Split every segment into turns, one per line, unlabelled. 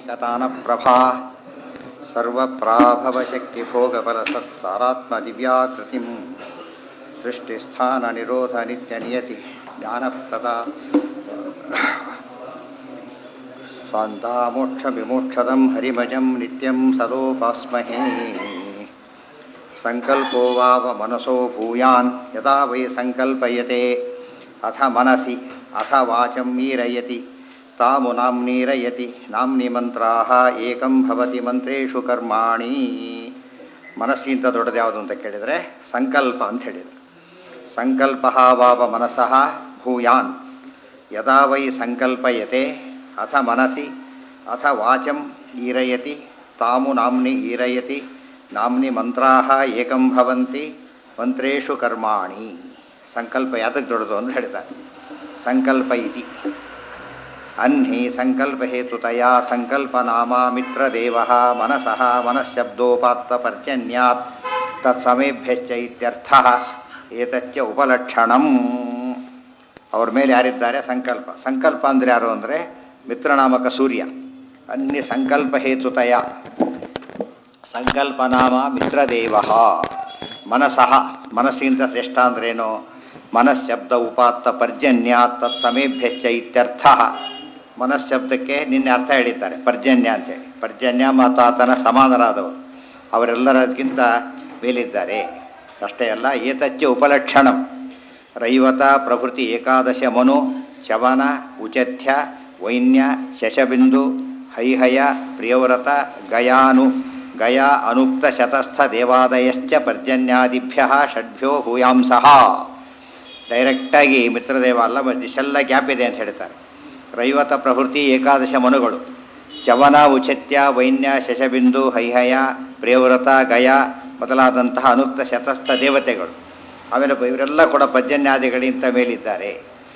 सर्वैकतानप्रभा सर्वप्राभवशक्तिभोगबलसत्सारात्मदिव्याकृतिं सृष्टिस्थाननिरोधनित्यनियति ज्ञानप्रदा स्वान्तामोक्षविमोक्षदं हरिमजं नित्यं सदोपास्महे सङ्कल्पो वाव मनसो भूयान् यदा वै सङ्कल्पयते अथ मनसि अथ वाचं मीरयति तामु नाम्नीरयति नाम्नि ಮಂತ್ರಾಹ ಏಕಂ ಭವತಿ ಮಂತ್ರೇಶು ಕರ್ಮಾಣಿ ಮನಸ್ಸಿಂತ ದೊಡ್ಡದು ಯಾವುದು ಅಂತ ಕೇಳಿದರೆ ಸಂಕಲ್ಪ ಅಂತ ಹೇಳಿದರು ಸಂಕಲ್ಪ ವಾವ ಮನಸಃ ಭೂಯಾನ್ ಯದಾ ವೈ ಸಂಕಲ್ಪಯತೆ ಅಥ ಮನಸಿ ಅಥ ವಾಚಂ ಈರಯತಿ ತಾಮು ನಾಮ್ನಿ ಈರಯತಿ ನಾಮ್ನಿ ಮಂತ್ರಾಹ ಏಕಂ ಭವಂತಿ ಮಂತ್ರೇಶು ಕರ್ಮಾಣಿ ಸಂಕಲ್ಪ ಯಾತಕ್ಕೆ ದೊಡ್ಡದು ಅಂತ ಹೇಳ್ತಾರೆ ಸಂಕಲ್ಪ ಇತಿ ಅಹ್ನಿ ಸಂಕಲ್ಪಹೇತುತಯ ಸಂಕಲ್ಪನಾಮ ಮಿತ್ರದೇವ ಮನಸಃ ಮನಃಶಬ್ದೋಪಾತ್ತಪರ್ಜನ್ಯಾತ್ ತತ್ಸಮೇಭ್ಯಶ್ಚ ಇತ್ಯರ್ಥ ಏತಚ್ಚ ಉಪಲಕ್ಷಣಂ ಅವ್ರ ಮೇಲೆ ಯಾರಿದ್ದಾರೆ ಸಂಕಲ್ಪ ಸಂಕಲ್ಪ ಅಂದರೆ ಯಾರು ಅಂದರೆ ಮಿತ್ರನಾಮಕ ಸೂರ್ಯ ಅನ್ಯ ಸಂಕಲ್ಪಹೇತುತಯ ಸಂಕಲ್ಪನಾಮ ಮಿತ್ರದೇವ ಮನಸಃ ಮನಸ್ಸಿಗಿಂತ ಶ್ರೇಷ್ಠ ಅಂದ್ರೇನು ಮನಃಶಬ್ದ ಉಪಾತ್ತ ಪರ್ಜನ್ಯ ತತ್ ಸಮೇಭ್ಯಶ್ಚ ಇತ್ಯರ್ಥ ಮನಃಶಬ್ದಕ್ಕೆ ನಿನ್ನೆ ಅರ್ಥ ಹೇಳಿದ್ದಾರೆ ಪರ್ಜನ್ಯ ಅಂತೇಳಿ ಪರ್ಜನ್ಯ ಮತ್ತು ಆತನ ಸಮಾನರಾದವರು ಅವರೆಲ್ಲರದಕ್ಕಿಂತ ಮೇಲಿದ್ದಾರೆ ಅಷ್ಟೇ ಅಲ್ಲ ಏತಚ್ಚ ಉಪಲಕ್ಷಣಂ ರೈವತ ಪ್ರಭೃತಿ ಏಕಾದಶ ಮನು ಚವನ ಉಚಥ್ಯ ವೈನ್ಯ ಶಶಬಿಂದು ಹೈಹಯ ಪ್ರಿಯವ್ರತ ಗಯಾನು ಗಯಾ ಅನುಕ್ತ ಶತಸ್ಥ ದೇವಾದಯಶ್ಚ ಪರ್ಜನ್ಯಾದಿಭ್ಯ ಷಡ್ಭ್ಯೋ ಭೂಯಾಂಸಃ ಡೈರೆಕ್ಟಾಗಿ ಮಿತ್ರದೇವ ಅಲ್ಲ ಇಷ್ಟೆಲ್ಲ ಗ್ಯಾಪ್ ಇದೆ ಅಂತ ಹೇಳ್ತಾರೆ ರೈವತ ಪ್ರವೃತ್ತಿ ಏಕಾದಶ ಮನುಗಳು ಚವನ ಉಚತ್ಯ ವೈನ್ಯ ಶಶಬಿಂದು ಹೈಹಯ ಪ್ರಿಯವ್ರತ ಗಯ ಮೊದಲಾದಂತಹ ಅನುಕ್ತ ಶತಸ್ಥ ದೇವತೆಗಳು ಆಮೇಲೆ ಇವರೆಲ್ಲ ಕೂಡ ಪರ್ಜನ್ಯಾದಿಗಳಿಂತ ಮೇಲಿದ್ದಾರೆ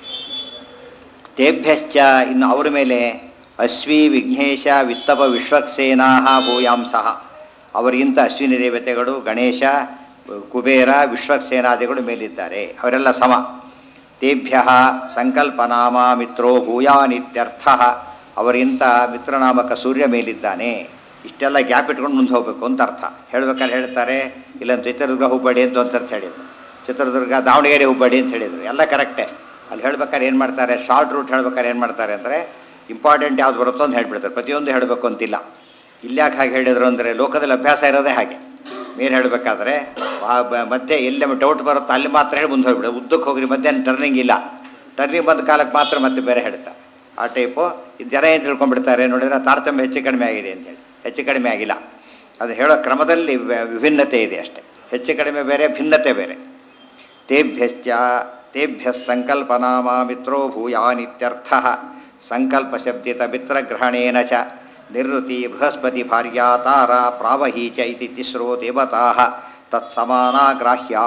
ತೇಭ್ಯಶ್ಚ ಇನ್ನು ಅವರ ಮೇಲೆ ಅಶ್ವಿ ವಿಘ್ನೇಶ ವಿತ್ತಪ ವಿಶ್ವಕ್ಸೇನಾ ಭೂಯಾಂಸಃ ಅವರಿಗಿಂತ ಅಶ್ವಿನಿ ದೇವತೆಗಳು ಗಣೇಶ ಕುಬೇರ ವಿಶ್ವಕ್ಸೇನಾದಿಗಳು ಮೇಲಿದ್ದಾರೆ ಅವರೆಲ್ಲ ಸಮ ತೇಭ್ಯ ಸಂಕಲ್ಪನಾಮ ಮಿತ್ರೋ ಭೂಯಾನಿತ್ಯರ್ಥ ಅವರಿಗಿಂತ ಮಿತ್ರನಾಮಕ ಸೂರ್ಯ ಮೇಲಿದ್ದಾನೆ ಇಷ್ಟೆಲ್ಲ ಗ್ಯಾಪ್ ಇಟ್ಕೊಂಡು ಮುಂದೆ ಹೋಗಬೇಕು ಅಂತ ಅರ್ಥ ಹೇಳ್ಬೇಕಾದ್ರೆ ಹೇಳ್ತಾರೆ ಇಲ್ಲೊಂದು ಚಿತ್ರದುರ್ಗ ಹುಬ್ಬಳ್ಳಿ ಅಂತ ಒಂದು ಅರ್ಥ ಹೇಳಿದ್ರು ಚಿತ್ರದುರ್ಗ ದಾವಣಗೆರೆ ಹುಬ್ಬಳ್ಳಿ ಅಂತ ಹೇಳಿದರು ಎಲ್ಲ ಕರೆಕ್ಟೇ ಅಲ್ಲಿ ಹೇಳ್ಬೇಕಾದ್ರೆ ಏನು ಮಾಡ್ತಾರೆ ಶಾರ್ಟ್ ರೂಟ್ ಹೇಳ್ಬೇಕಾದ್ರೆ ಏನು ಮಾಡ್ತಾರೆ ಅಂದರೆ ಇಂಪಾರ್ಟೆಂಟ್ ಯಾವ್ದು ಬರುತ್ತೋ ಅಂತ ಹೇಳ್ಬಿಡ್ತಾರೆ ಪ್ರತಿಯೊಂದು ಹೇಳಬೇಕು ಅಂತಿಲ್ಲ ಇಲ್ಯಾಕೆ ಹಾಗೆ ಹೇಳಿದರು ಅಂದರೆ ಲೋಕದಲ್ಲಿ ಅಭ್ಯಾಸ ಇರೋದೇ ಹಾಗೆ ಮೇಲೆ ಹೇಳಬೇಕಾದ್ರೆ ಮಧ್ಯೆ ಎಲ್ಲಿ ಡೌಟ್ ಬರುತ್ತೋ ಅಲ್ಲಿ ಮಾತ್ರ ಹೇಳಿ ಮುಂದೆ ಹೋಗ್ಬಿಡು ಉದ್ದಕ್ಕೆ ಹೋಗ್ರಿ ಮಧ್ಯಾಹ್ನ ಟರ್ನಿಂಗ್ ಇಲ್ಲ ಟರ್ನಿಂಗ್ ಬಂದ ಕಾಲಕ್ಕೆ ಮಾತ್ರ ಮತ್ತೆ ಬೇರೆ ಹೇಳ್ತಾರೆ ಆ ಟೈಪು ಇದು ಜನ ಏನು ತಿಳ್ಕೊಂಡ್ಬಿಡ್ತಾರೆ ನೋಡಿದ್ರೆ ತಾರತಮ್ಯ ಹೆಚ್ಚು ಕಡಿಮೆ ಆಗಿದೆ ಅಂತೇಳಿ ಹೆಚ್ಚು ಕಡಿಮೆ ಆಗಿಲ್ಲ ಅದು ಹೇಳೋ ಕ್ರಮದಲ್ಲಿ ವಿಭಿನ್ನತೆ ಇದೆ ಅಷ್ಟೇ ಹೆಚ್ಚು ಕಡಿಮೆ ಬೇರೆ ಭಿನ್ನತೆ ಬೇರೆ ತೇಭ್ಯಶ್ಚ ತೇಭ್ಯ ಸಂಕಲ್ಪನಾಮ ಮಿತ್ರೋ ಭೂಯಾನಿತ್ಯರ್ಥ ಸಂಕಲ್ಪ ಶಬ್ದಿತ ಮಿತ್ರಗ್ರಹಣೇನ ಚ ನಿರ್ವೃತಿ ಬೃಹಸ್ಪತಿ ಭಾರ್ಯಾ ತಾರ ಪ್ರಾವಹಿ ಚ ಇತಿ ತಿಸ್ರೋ ದೇವತಾ ತತ್ಸಮಾನಾಗ್ರಾಹ್ಯಾ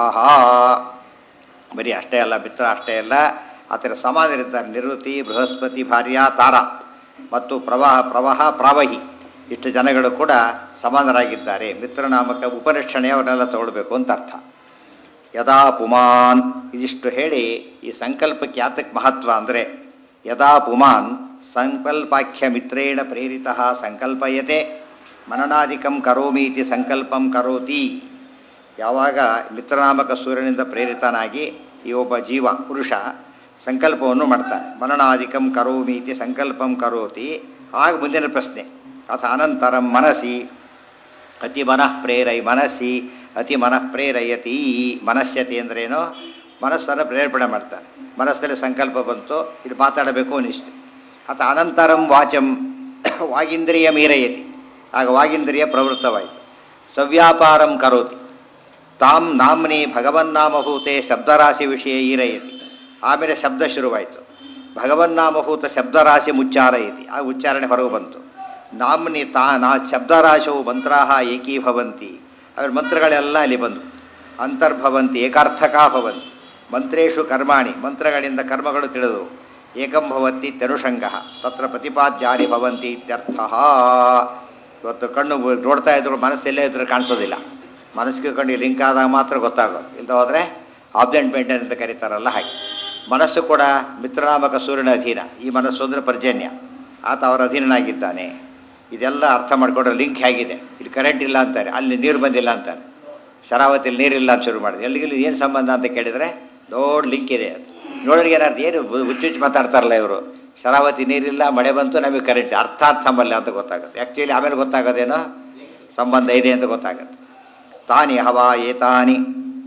ಬರೀ ಅಷ್ಟೇ ಅಲ್ಲ ಮಿತ್ರ ಅಷ್ಟೇ ಅಲ್ಲ ಆ ಥರ ಸಮಾನರಿದ್ದಾರೆ ನಿವೃತ್ತಿ ಬೃಹಸ್ಪತಿ ಭಾರ್ಯಾ ತಾರ ಮತ್ತು ಪ್ರವಾಹ ಪ್ರವಾಹ ಪ್ರಾವಹಿ ಇಷ್ಟು ಜನಗಳು ಕೂಡ ಸಮಾನರಾಗಿದ್ದಾರೆ ಮಿತ್ರನಾಮಕ ಉಪನಿಷ್ಠಣೆ ಅವನ್ನೆಲ್ಲ ತಗೊಳ್ಬೇಕು ಅಂತ ಅರ್ಥ ಯದಾ ಪುಮಾನ್ ಇದಿಷ್ಟು ಹೇಳಿ ಈ ಸಂಕಲ್ಪಕ್ಕೆ ಯಾತಕ್ಕೆ ಮಹತ್ವ ಅಂದರೆ ಯದಾ ಪುಮಾನ್ ಸಂಕಲ್ಪಾಖ್ಯ ಮಿತ್ರೇಣ ಪ್ರೇರಿತ ಸಂಕಲ್ಪಯತೆ ಮನನಾದಿಕಂ ಕರೋಮೀತಿ ಸಂಕಲ್ಪಂ ಕರೋತಿ ಯಾವಾಗ ಮಿತ್ರನಾಮಕ ಸೂರ್ಯನಿಂದ ಪ್ರೇರಿತನಾಗಿ ಈ ಒಬ್ಬ ಜೀವ ಪುರುಷ ಸಂಕಲ್ಪವನ್ನು ಮಾಡ್ತಾನೆ ಮನನಾದಿಕಂ ಕರೋಮೀತಿ ಸಂಕಲ್ಪಂ ಕರೋತಿ ಆಗ ಮುಂದಿನ ಪ್ರಶ್ನೆ ಅಥ ಅನಂತರಂ ಮನಸ್ಸಿ ಅತಿ ಮನಃ ಪ್ರೇರೈ ಮನಸ್ಸಿ ಅತಿ ಮನಃ ಪ್ರೇರಯತಿ ಮನಸ್ಯತಿ ಅಂದ್ರೇನು ಮನಸ್ಸನ್ನು ಪ್ರೇರೇಪಣೆ ಮಾಡ್ತಾನೆ ಮನಸ್ಸಲ್ಲಿ ಸಂಕಲ್ಪ ಬಂತು ಇದು ಮಾತಾಡಬೇಕು ಅನಿಷ್ಟು ಅಥ ಅನಂತರಂ ವಾಚಂ ವಾಗಿಂದ್ರಿಯ ಮೀರಯತಿ ಆಗ ವಾಗಿಂದ್ರಿಯ ಪ್ರವೃತ್ತವಾಯಿತು ಸವ್ಯಾಪಾರಂ ಕರೋತಿ ತಾಂ ನಾಮ್ನಿ ಭಗವನ್ನಾಮಭೂತೆ ಶಬ್ದರಾಶಿ ವಿಷಯ ಈರಯತಿ ಆಮೇಲೆ ಶಬ್ದ ಶುರುವಾಯಿತು ಭಗವನ್ನಾಮಭೂತ ಶಬ್ದರಾಶಿ ಮುಚ್ಚಾರಯತಿ ಆ ಉಚ್ಚಾರಣೆ ಹೊರಗೆ ಬಂತು ನಾಮ್ನಿ ತಾ ನಾ ಶಬ್ದರಾಶವು ಮಂತ್ರಾಹ ಏಕೀಭವಂತಿ ಆಮೇಲೆ ಮಂತ್ರಗಳೆಲ್ಲ ಅಲ್ಲಿ ಬಂದು ಅಂತರ್ಭವಂತಿ ಏಕಾರ್ಥಕಾ ಭವಂತಿ ಮಂತ್ರೇಶು ಕರ್ಮಾಣಿ ಮಂತ್ರಗಳಿಂದ ಕರ್ಮಗಳು ತಿಳಿದು ಏಕಂ ಭವಂತಿ ತನುಷಂಗ ತತ್ರ ಪ್ರತಿಪಾದ್ಯಾನಿ ಭವಂತಿ ಇತ್ಯರ್ಥ ಇವತ್ತು ಕಣ್ಣು ನೋಡ್ತಾ ಇದ್ರು ಮನಸ್ಸೆಲ್ಲೇ ಇದ್ರೆ ಕಾಣಿಸೋದಿಲ್ಲ ಮನಸ್ಸಿಗೆ ಕಣ್ಣು ಲಿಂಕ್ ಆದಾಗ ಮಾತ್ರ ಗೊತ್ತಾಗೋದು ಇಲ್ಲದ ಹೋದರೆ ಆಬ್ಸೆಂಟ್ ಮೇಂಟೈನ್ ಅಂತ ಕರೀತಾರಲ್ಲ ಹಾಗೆ ಮನಸ್ಸು ಕೂಡ ಮಿತ್ರನಾಮಕ ಸೂರ್ಯನ ಅಧೀನ ಈ ಮನಸ್ಸು ಅಂದರೆ ಪರ್ಜನ್ಯ ಆತ ಅವರ ಅಧೀನನಾಗಿದ್ದಾನೆ ಇದೆಲ್ಲ ಅರ್ಥ ಮಾಡ್ಕೊಂಡ್ರೆ ಲಿಂಕ್ ಹೇಗಿದೆ ಇಲ್ಲಿ ಕರೆಂಟ್ ಇಲ್ಲ ಅಂತಾರೆ ಅಲ್ಲಿ ನೀರು ಬಂದಿಲ್ಲ ಅಂತಾರೆ ಶರಾವತಿಯಲ್ಲಿ ನೀರಿಲ್ಲ ಅಂತ ಶುರು ಮಾಡಿದೆ ಎಲ್ಲಿಗಿಲ್ಲಿ ಏನು ಸಂಬಂಧ ಅಂತ ಕೇಳಿದರೆ ದೊಡ್ಡ ಲಿಂಕ್ ಇದೆ ಅದು ನೋಡೋರಿಗೆ ಏನಾರ್ಥ ಏನು ಹುಚ್ಚುಚ್ಚು ಮಾತಾಡ್ತಾರಲ್ಲ ಇವರು ಶರಾವತಿ ನೀರಿಲ್ಲ ಮಳೆ ಬಂತು ನಮಗೆ ಕರೆಂಟ್ ಅರ್ಥಾತ್ ಸಂಬಂಧ ಅಂತ ಗೊತ್ತಾಗುತ್ತೆ ಆ್ಯಕ್ಚುಲಿ ಆಮೇಲೆ ಗೊತ್ತಾಗೋದೇನೋ ಸಂಬಂಧ ಇದೆ ಅಂತ ಗೊತ್ತಾಗುತ್ತೆ ತಾನಿ ಹವಾ ಏತಾನಿ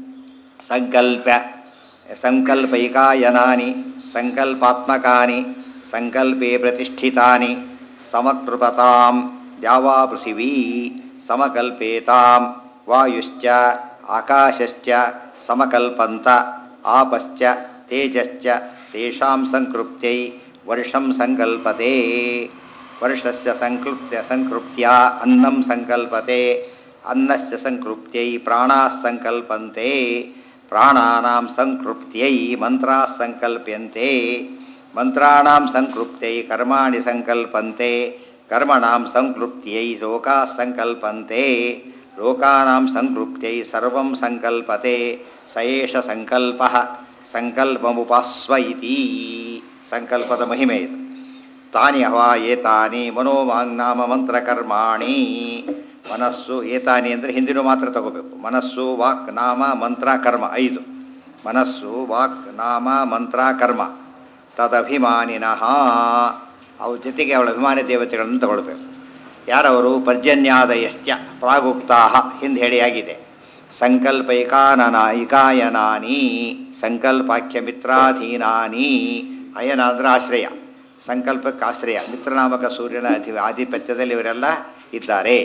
ಸಂಕಲ್ಪ ಸಂಕಲ್ಪೈಕಾಯನಾನಿ ಸಂಕಲ್ಪಾತ್ಮಕಾನಿ ಸಂಕಲ್ಪೇ ಪ್ರತಿಷ್ಠಿತಾನಿ ಸಮಕೃಪತಾಂ ದ್ಯಾವಾ ಪೃಥಿವೀ ಸಮಕಲ್ಪೇತಾಂ ವಾಯುಶ್ಚ ಆಕಾಶಶ್ಚ ಸಮಕಲ್ಪಂತ ಆಪಶ್ಚ ತೇಜಶ್ಚ ತೇಷಾಂ ಸಂಕೃಪ್ತೈ ವರ್ಷಂ ಸಂಕಲ್ಪತೆ ವರ್ಷಸ್ಯ ಸಂಕೃಪ್ಯ ಸಂಕೃಪ್ತ್ಯ ಅನ್ನಂ ಸಂಕಲ್ಪತೆ ಅನ್ನಸ್ಯ ಸಂಕೃಪ್ತ್ಯೈ ಪ್ರಾಣಾಃ ಸಂಕಲ್ಪಂತೆ ಪ್ರಾಣಾನಾಂ ಸಂಕೃಪ್ತ್ಯೈ ಮಂತ್ರಾಃ ಸಂಕಲ್ಪ್ಯಂತೆ ಮಂತ್ರಾಣಾಂ ಸಂಕೃಪ್ತ್ಯೈ ಕರ್ಮಾಣಿ ಸಂಕಲ್ಪಂತೆ ಕರ್ಮಣಾಂ ಸಂಕೃಪ್ತ್ಯೈ ಲೋಕಾಃ ಸಂಕಲ್ಪಂತೆ ಲೋಕಾನಾಂ ಸಂಕೃಪ್ತ್ಯೈ ಸರ್ವಂ ಸಂಕಲ್ಪತೆ ಸ ಏಷ ಸಂಕಲ್ಪಃ ಸಂಕಲ್ಪಮುಪಾಸ್ವ ಇತಿ ಸಂಕಲ್ಪದ ಮಹಿಮೆ ಇದು ತಾನಿ ಹವಾ ಏತಾನಿ ಮನೋವಾಂಗ್ನಾಮ ಮಂತ್ರಕರ್ಮಾಣಿ ಮನಸ್ಸು ಏತಾನಿ ಅಂದರೆ ಹಿಂದಿನೂ ಮಾತ್ರ ತಗೋಬೇಕು ಮನಸ್ಸು ವಾಕ್ ನಾಮ ಮಂತ್ರ ಕರ್ಮ ಐದು ಮನಸ್ಸು ವಾಕ್ ನಾಮ ಮಂತ್ರ ಕರ್ಮ ತದಭಿಮಾನಿನಃ ಅವ್ರ ಜೊತೆಗೆ ಅವಳ ಅಭಿಮಾನಿ ದೇವತೆಗಳನ್ನು ತಗೊಳ್ಬೇಕು ಯಾರವರು ಪರ್ಜನ್ಯಾದಯಶ್ಚ ಪ್ರಾಗುಕ್ತಾ ಹಿಂದೆ ಹೇಳಿಯಾಗಿದೆ ಸಂಕಲ್ಪೈಕಾನನ ಇಕಾಯನಾನಿ ಸಂಕಲ್ಪಾಖ್ಯ ಮಿತ್ರಾಧೀನಾನಿ ಅಯನ ಅಂದ್ರೆ ಆಶ್ರಯ ಸಂಕಲ್ಪಕ್ಕೆ ಆಶ್ರಯ ಮಿತ್ರನಾಮಕ ಸೂರ್ಯನ ಅಧಿ ಆಧಿಪತ್ಯದಲ್ಲಿ ಇವರೆಲ್ಲ ಇದ್ದಾರೆ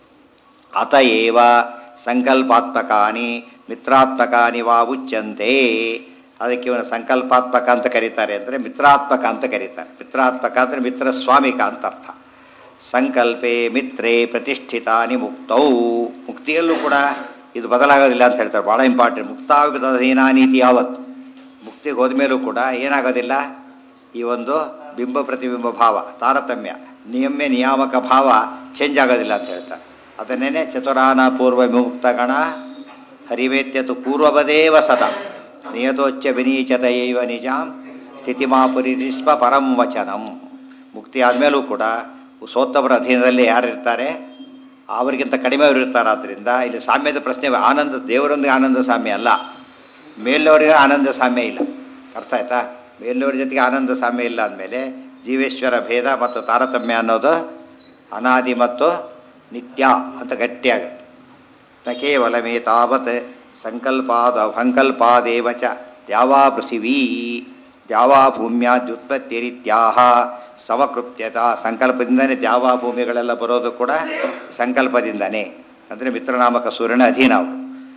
ಅತಏವ ಸಂಕಲ್ಪಾತ್ಮಕಾನಿ ಮಿತ್ರಾತ್ಮಕಾನಿ ವಾ ಉಚ್ಯಂತೆ ಅದಕ್ಕೆ ಇವನು ಸಂಕಲ್ಪಾತ್ಮಕ ಅಂತ ಕರೀತಾರೆ ಅಂದರೆ ಮಿತ್ರಾತ್ಮಕ ಅಂತ ಕರೀತಾರೆ ಮಿತ್ರಾತ್ಮಕ ಅಂದರೆ ಮಿತ್ರ ಸ್ವಾಮಿಕ ಅಂತ ಅರ್ಥ ಸಂಕಲ್ಪೆ ಮಿತ್ರೇ ಪ್ರತಿಷ್ಠಿತಾನಿ ಮುಕ್ತೌ ಮುಕ್ತಿಯಲ್ಲೂ ಕೂಡ ಇದು ಬದಲಾಗೋದಿಲ್ಲ ಅಂತ ಹೇಳ್ತಾರೆ ಭಾಳ ಇಂಪಾರ್ಟೆಂಟ್ ಮುಕ್ತಾವಿಧೀನಾ ನೀತಿ ಯಾವತ್ತು ಮುಕ್ತಿಗೆ ಹೋದ್ಮೇಲೂ ಕೂಡ ಏನಾಗೋದಿಲ್ಲ ಈ ಒಂದು ಬಿಂಬ ಪ್ರತಿಬಿಂಬ ಭಾವ ತಾರತಮ್ಯ ನಿಯಮ್ಯ ನಿಯಾಮಕ ಭಾವ ಚೇಂಜ್ ಆಗೋದಿಲ್ಲ ಅಂತ ಹೇಳ್ತಾರೆ ಅದನ್ನೇ ಚತುರಾನ ಪೂರ್ವ ವಿಮುಕ್ತಗಣ ಹರಿವೇತ್ಯತು ಪೂರ್ವವದೇವ ಸದಾ ನಿಯತೋಚ್ಚ ವಿನೀಚತಯೈವ ನಿಜಾಂ ಸ್ಥಿತಿಮಾಪುರಿಸ್ವ ಪರಂ ವಚನಂ ಮುಕ್ತಿ ಆದಮೇಲೂ ಕೂಡ ಸೋತ್ತವರ ಅಧೀನದಲ್ಲಿ ಯಾರಿರ್ತಾರೆ ಅವರಿಗಿಂತ ಕಡಿಮೆ ಅವರು ಇರ್ತಾರೆ ಆದ್ದರಿಂದ ಇಲ್ಲಿ ಸಾಮ್ಯದ ಪ್ರಶ್ನೆ ಆನಂದ ದೇವರೊಂದಿಗೆ ಆನಂದ ಸಾಮ್ಯ ಅಲ್ಲ ಮೇಲವರಿಗೆ ಆನಂದ ಸಾಮ್ಯ ಇಲ್ಲ ಅರ್ಥ ಆಯ್ತಾ ಮೇಲವ್ರ ಜೊತೆಗೆ ಆನಂದ ಸಾಮ್ಯ ಇಲ್ಲ ಅಂದಮೇಲೆ ಜೀವೇಶ್ವರ ಭೇದ ಮತ್ತು ತಾರತಮ್ಯ ಅನ್ನೋದು ಅನಾದಿ ಮತ್ತು ನಿತ್ಯ ಅಂತ ಗಟ್ಟಿಯಾಗುತ್ತೆ ನ ಕೇವಲ ಮೇ ತಾವತ್ ಸಂಕಲ್ಪಾದ ಸಂಕಲ್ಪಾದೇವ ಚ ದ್ಯಾವಾ ಪೃಥಿವೀ ದ್ಯಾವಾ ಭೂಮ್ಯಾದ್ಯುತ್ಪತ್ತಿರಿತ್ಯಾಹ ಸಮಕೃಪ್ಯತ ಸಂಕಲ್ಪದಿಂದನೇ ದ್ಯಾವಾ ಭೂಮಿಗಳೆಲ್ಲ ಬರೋದು ಕೂಡ ಸಂಕಲ್ಪದಿಂದನೇ ಅಂದರೆ ಮಿತ್ರನಾಮಕ ಸೂರ್ಯನ ಅಧೀನ ಅವರು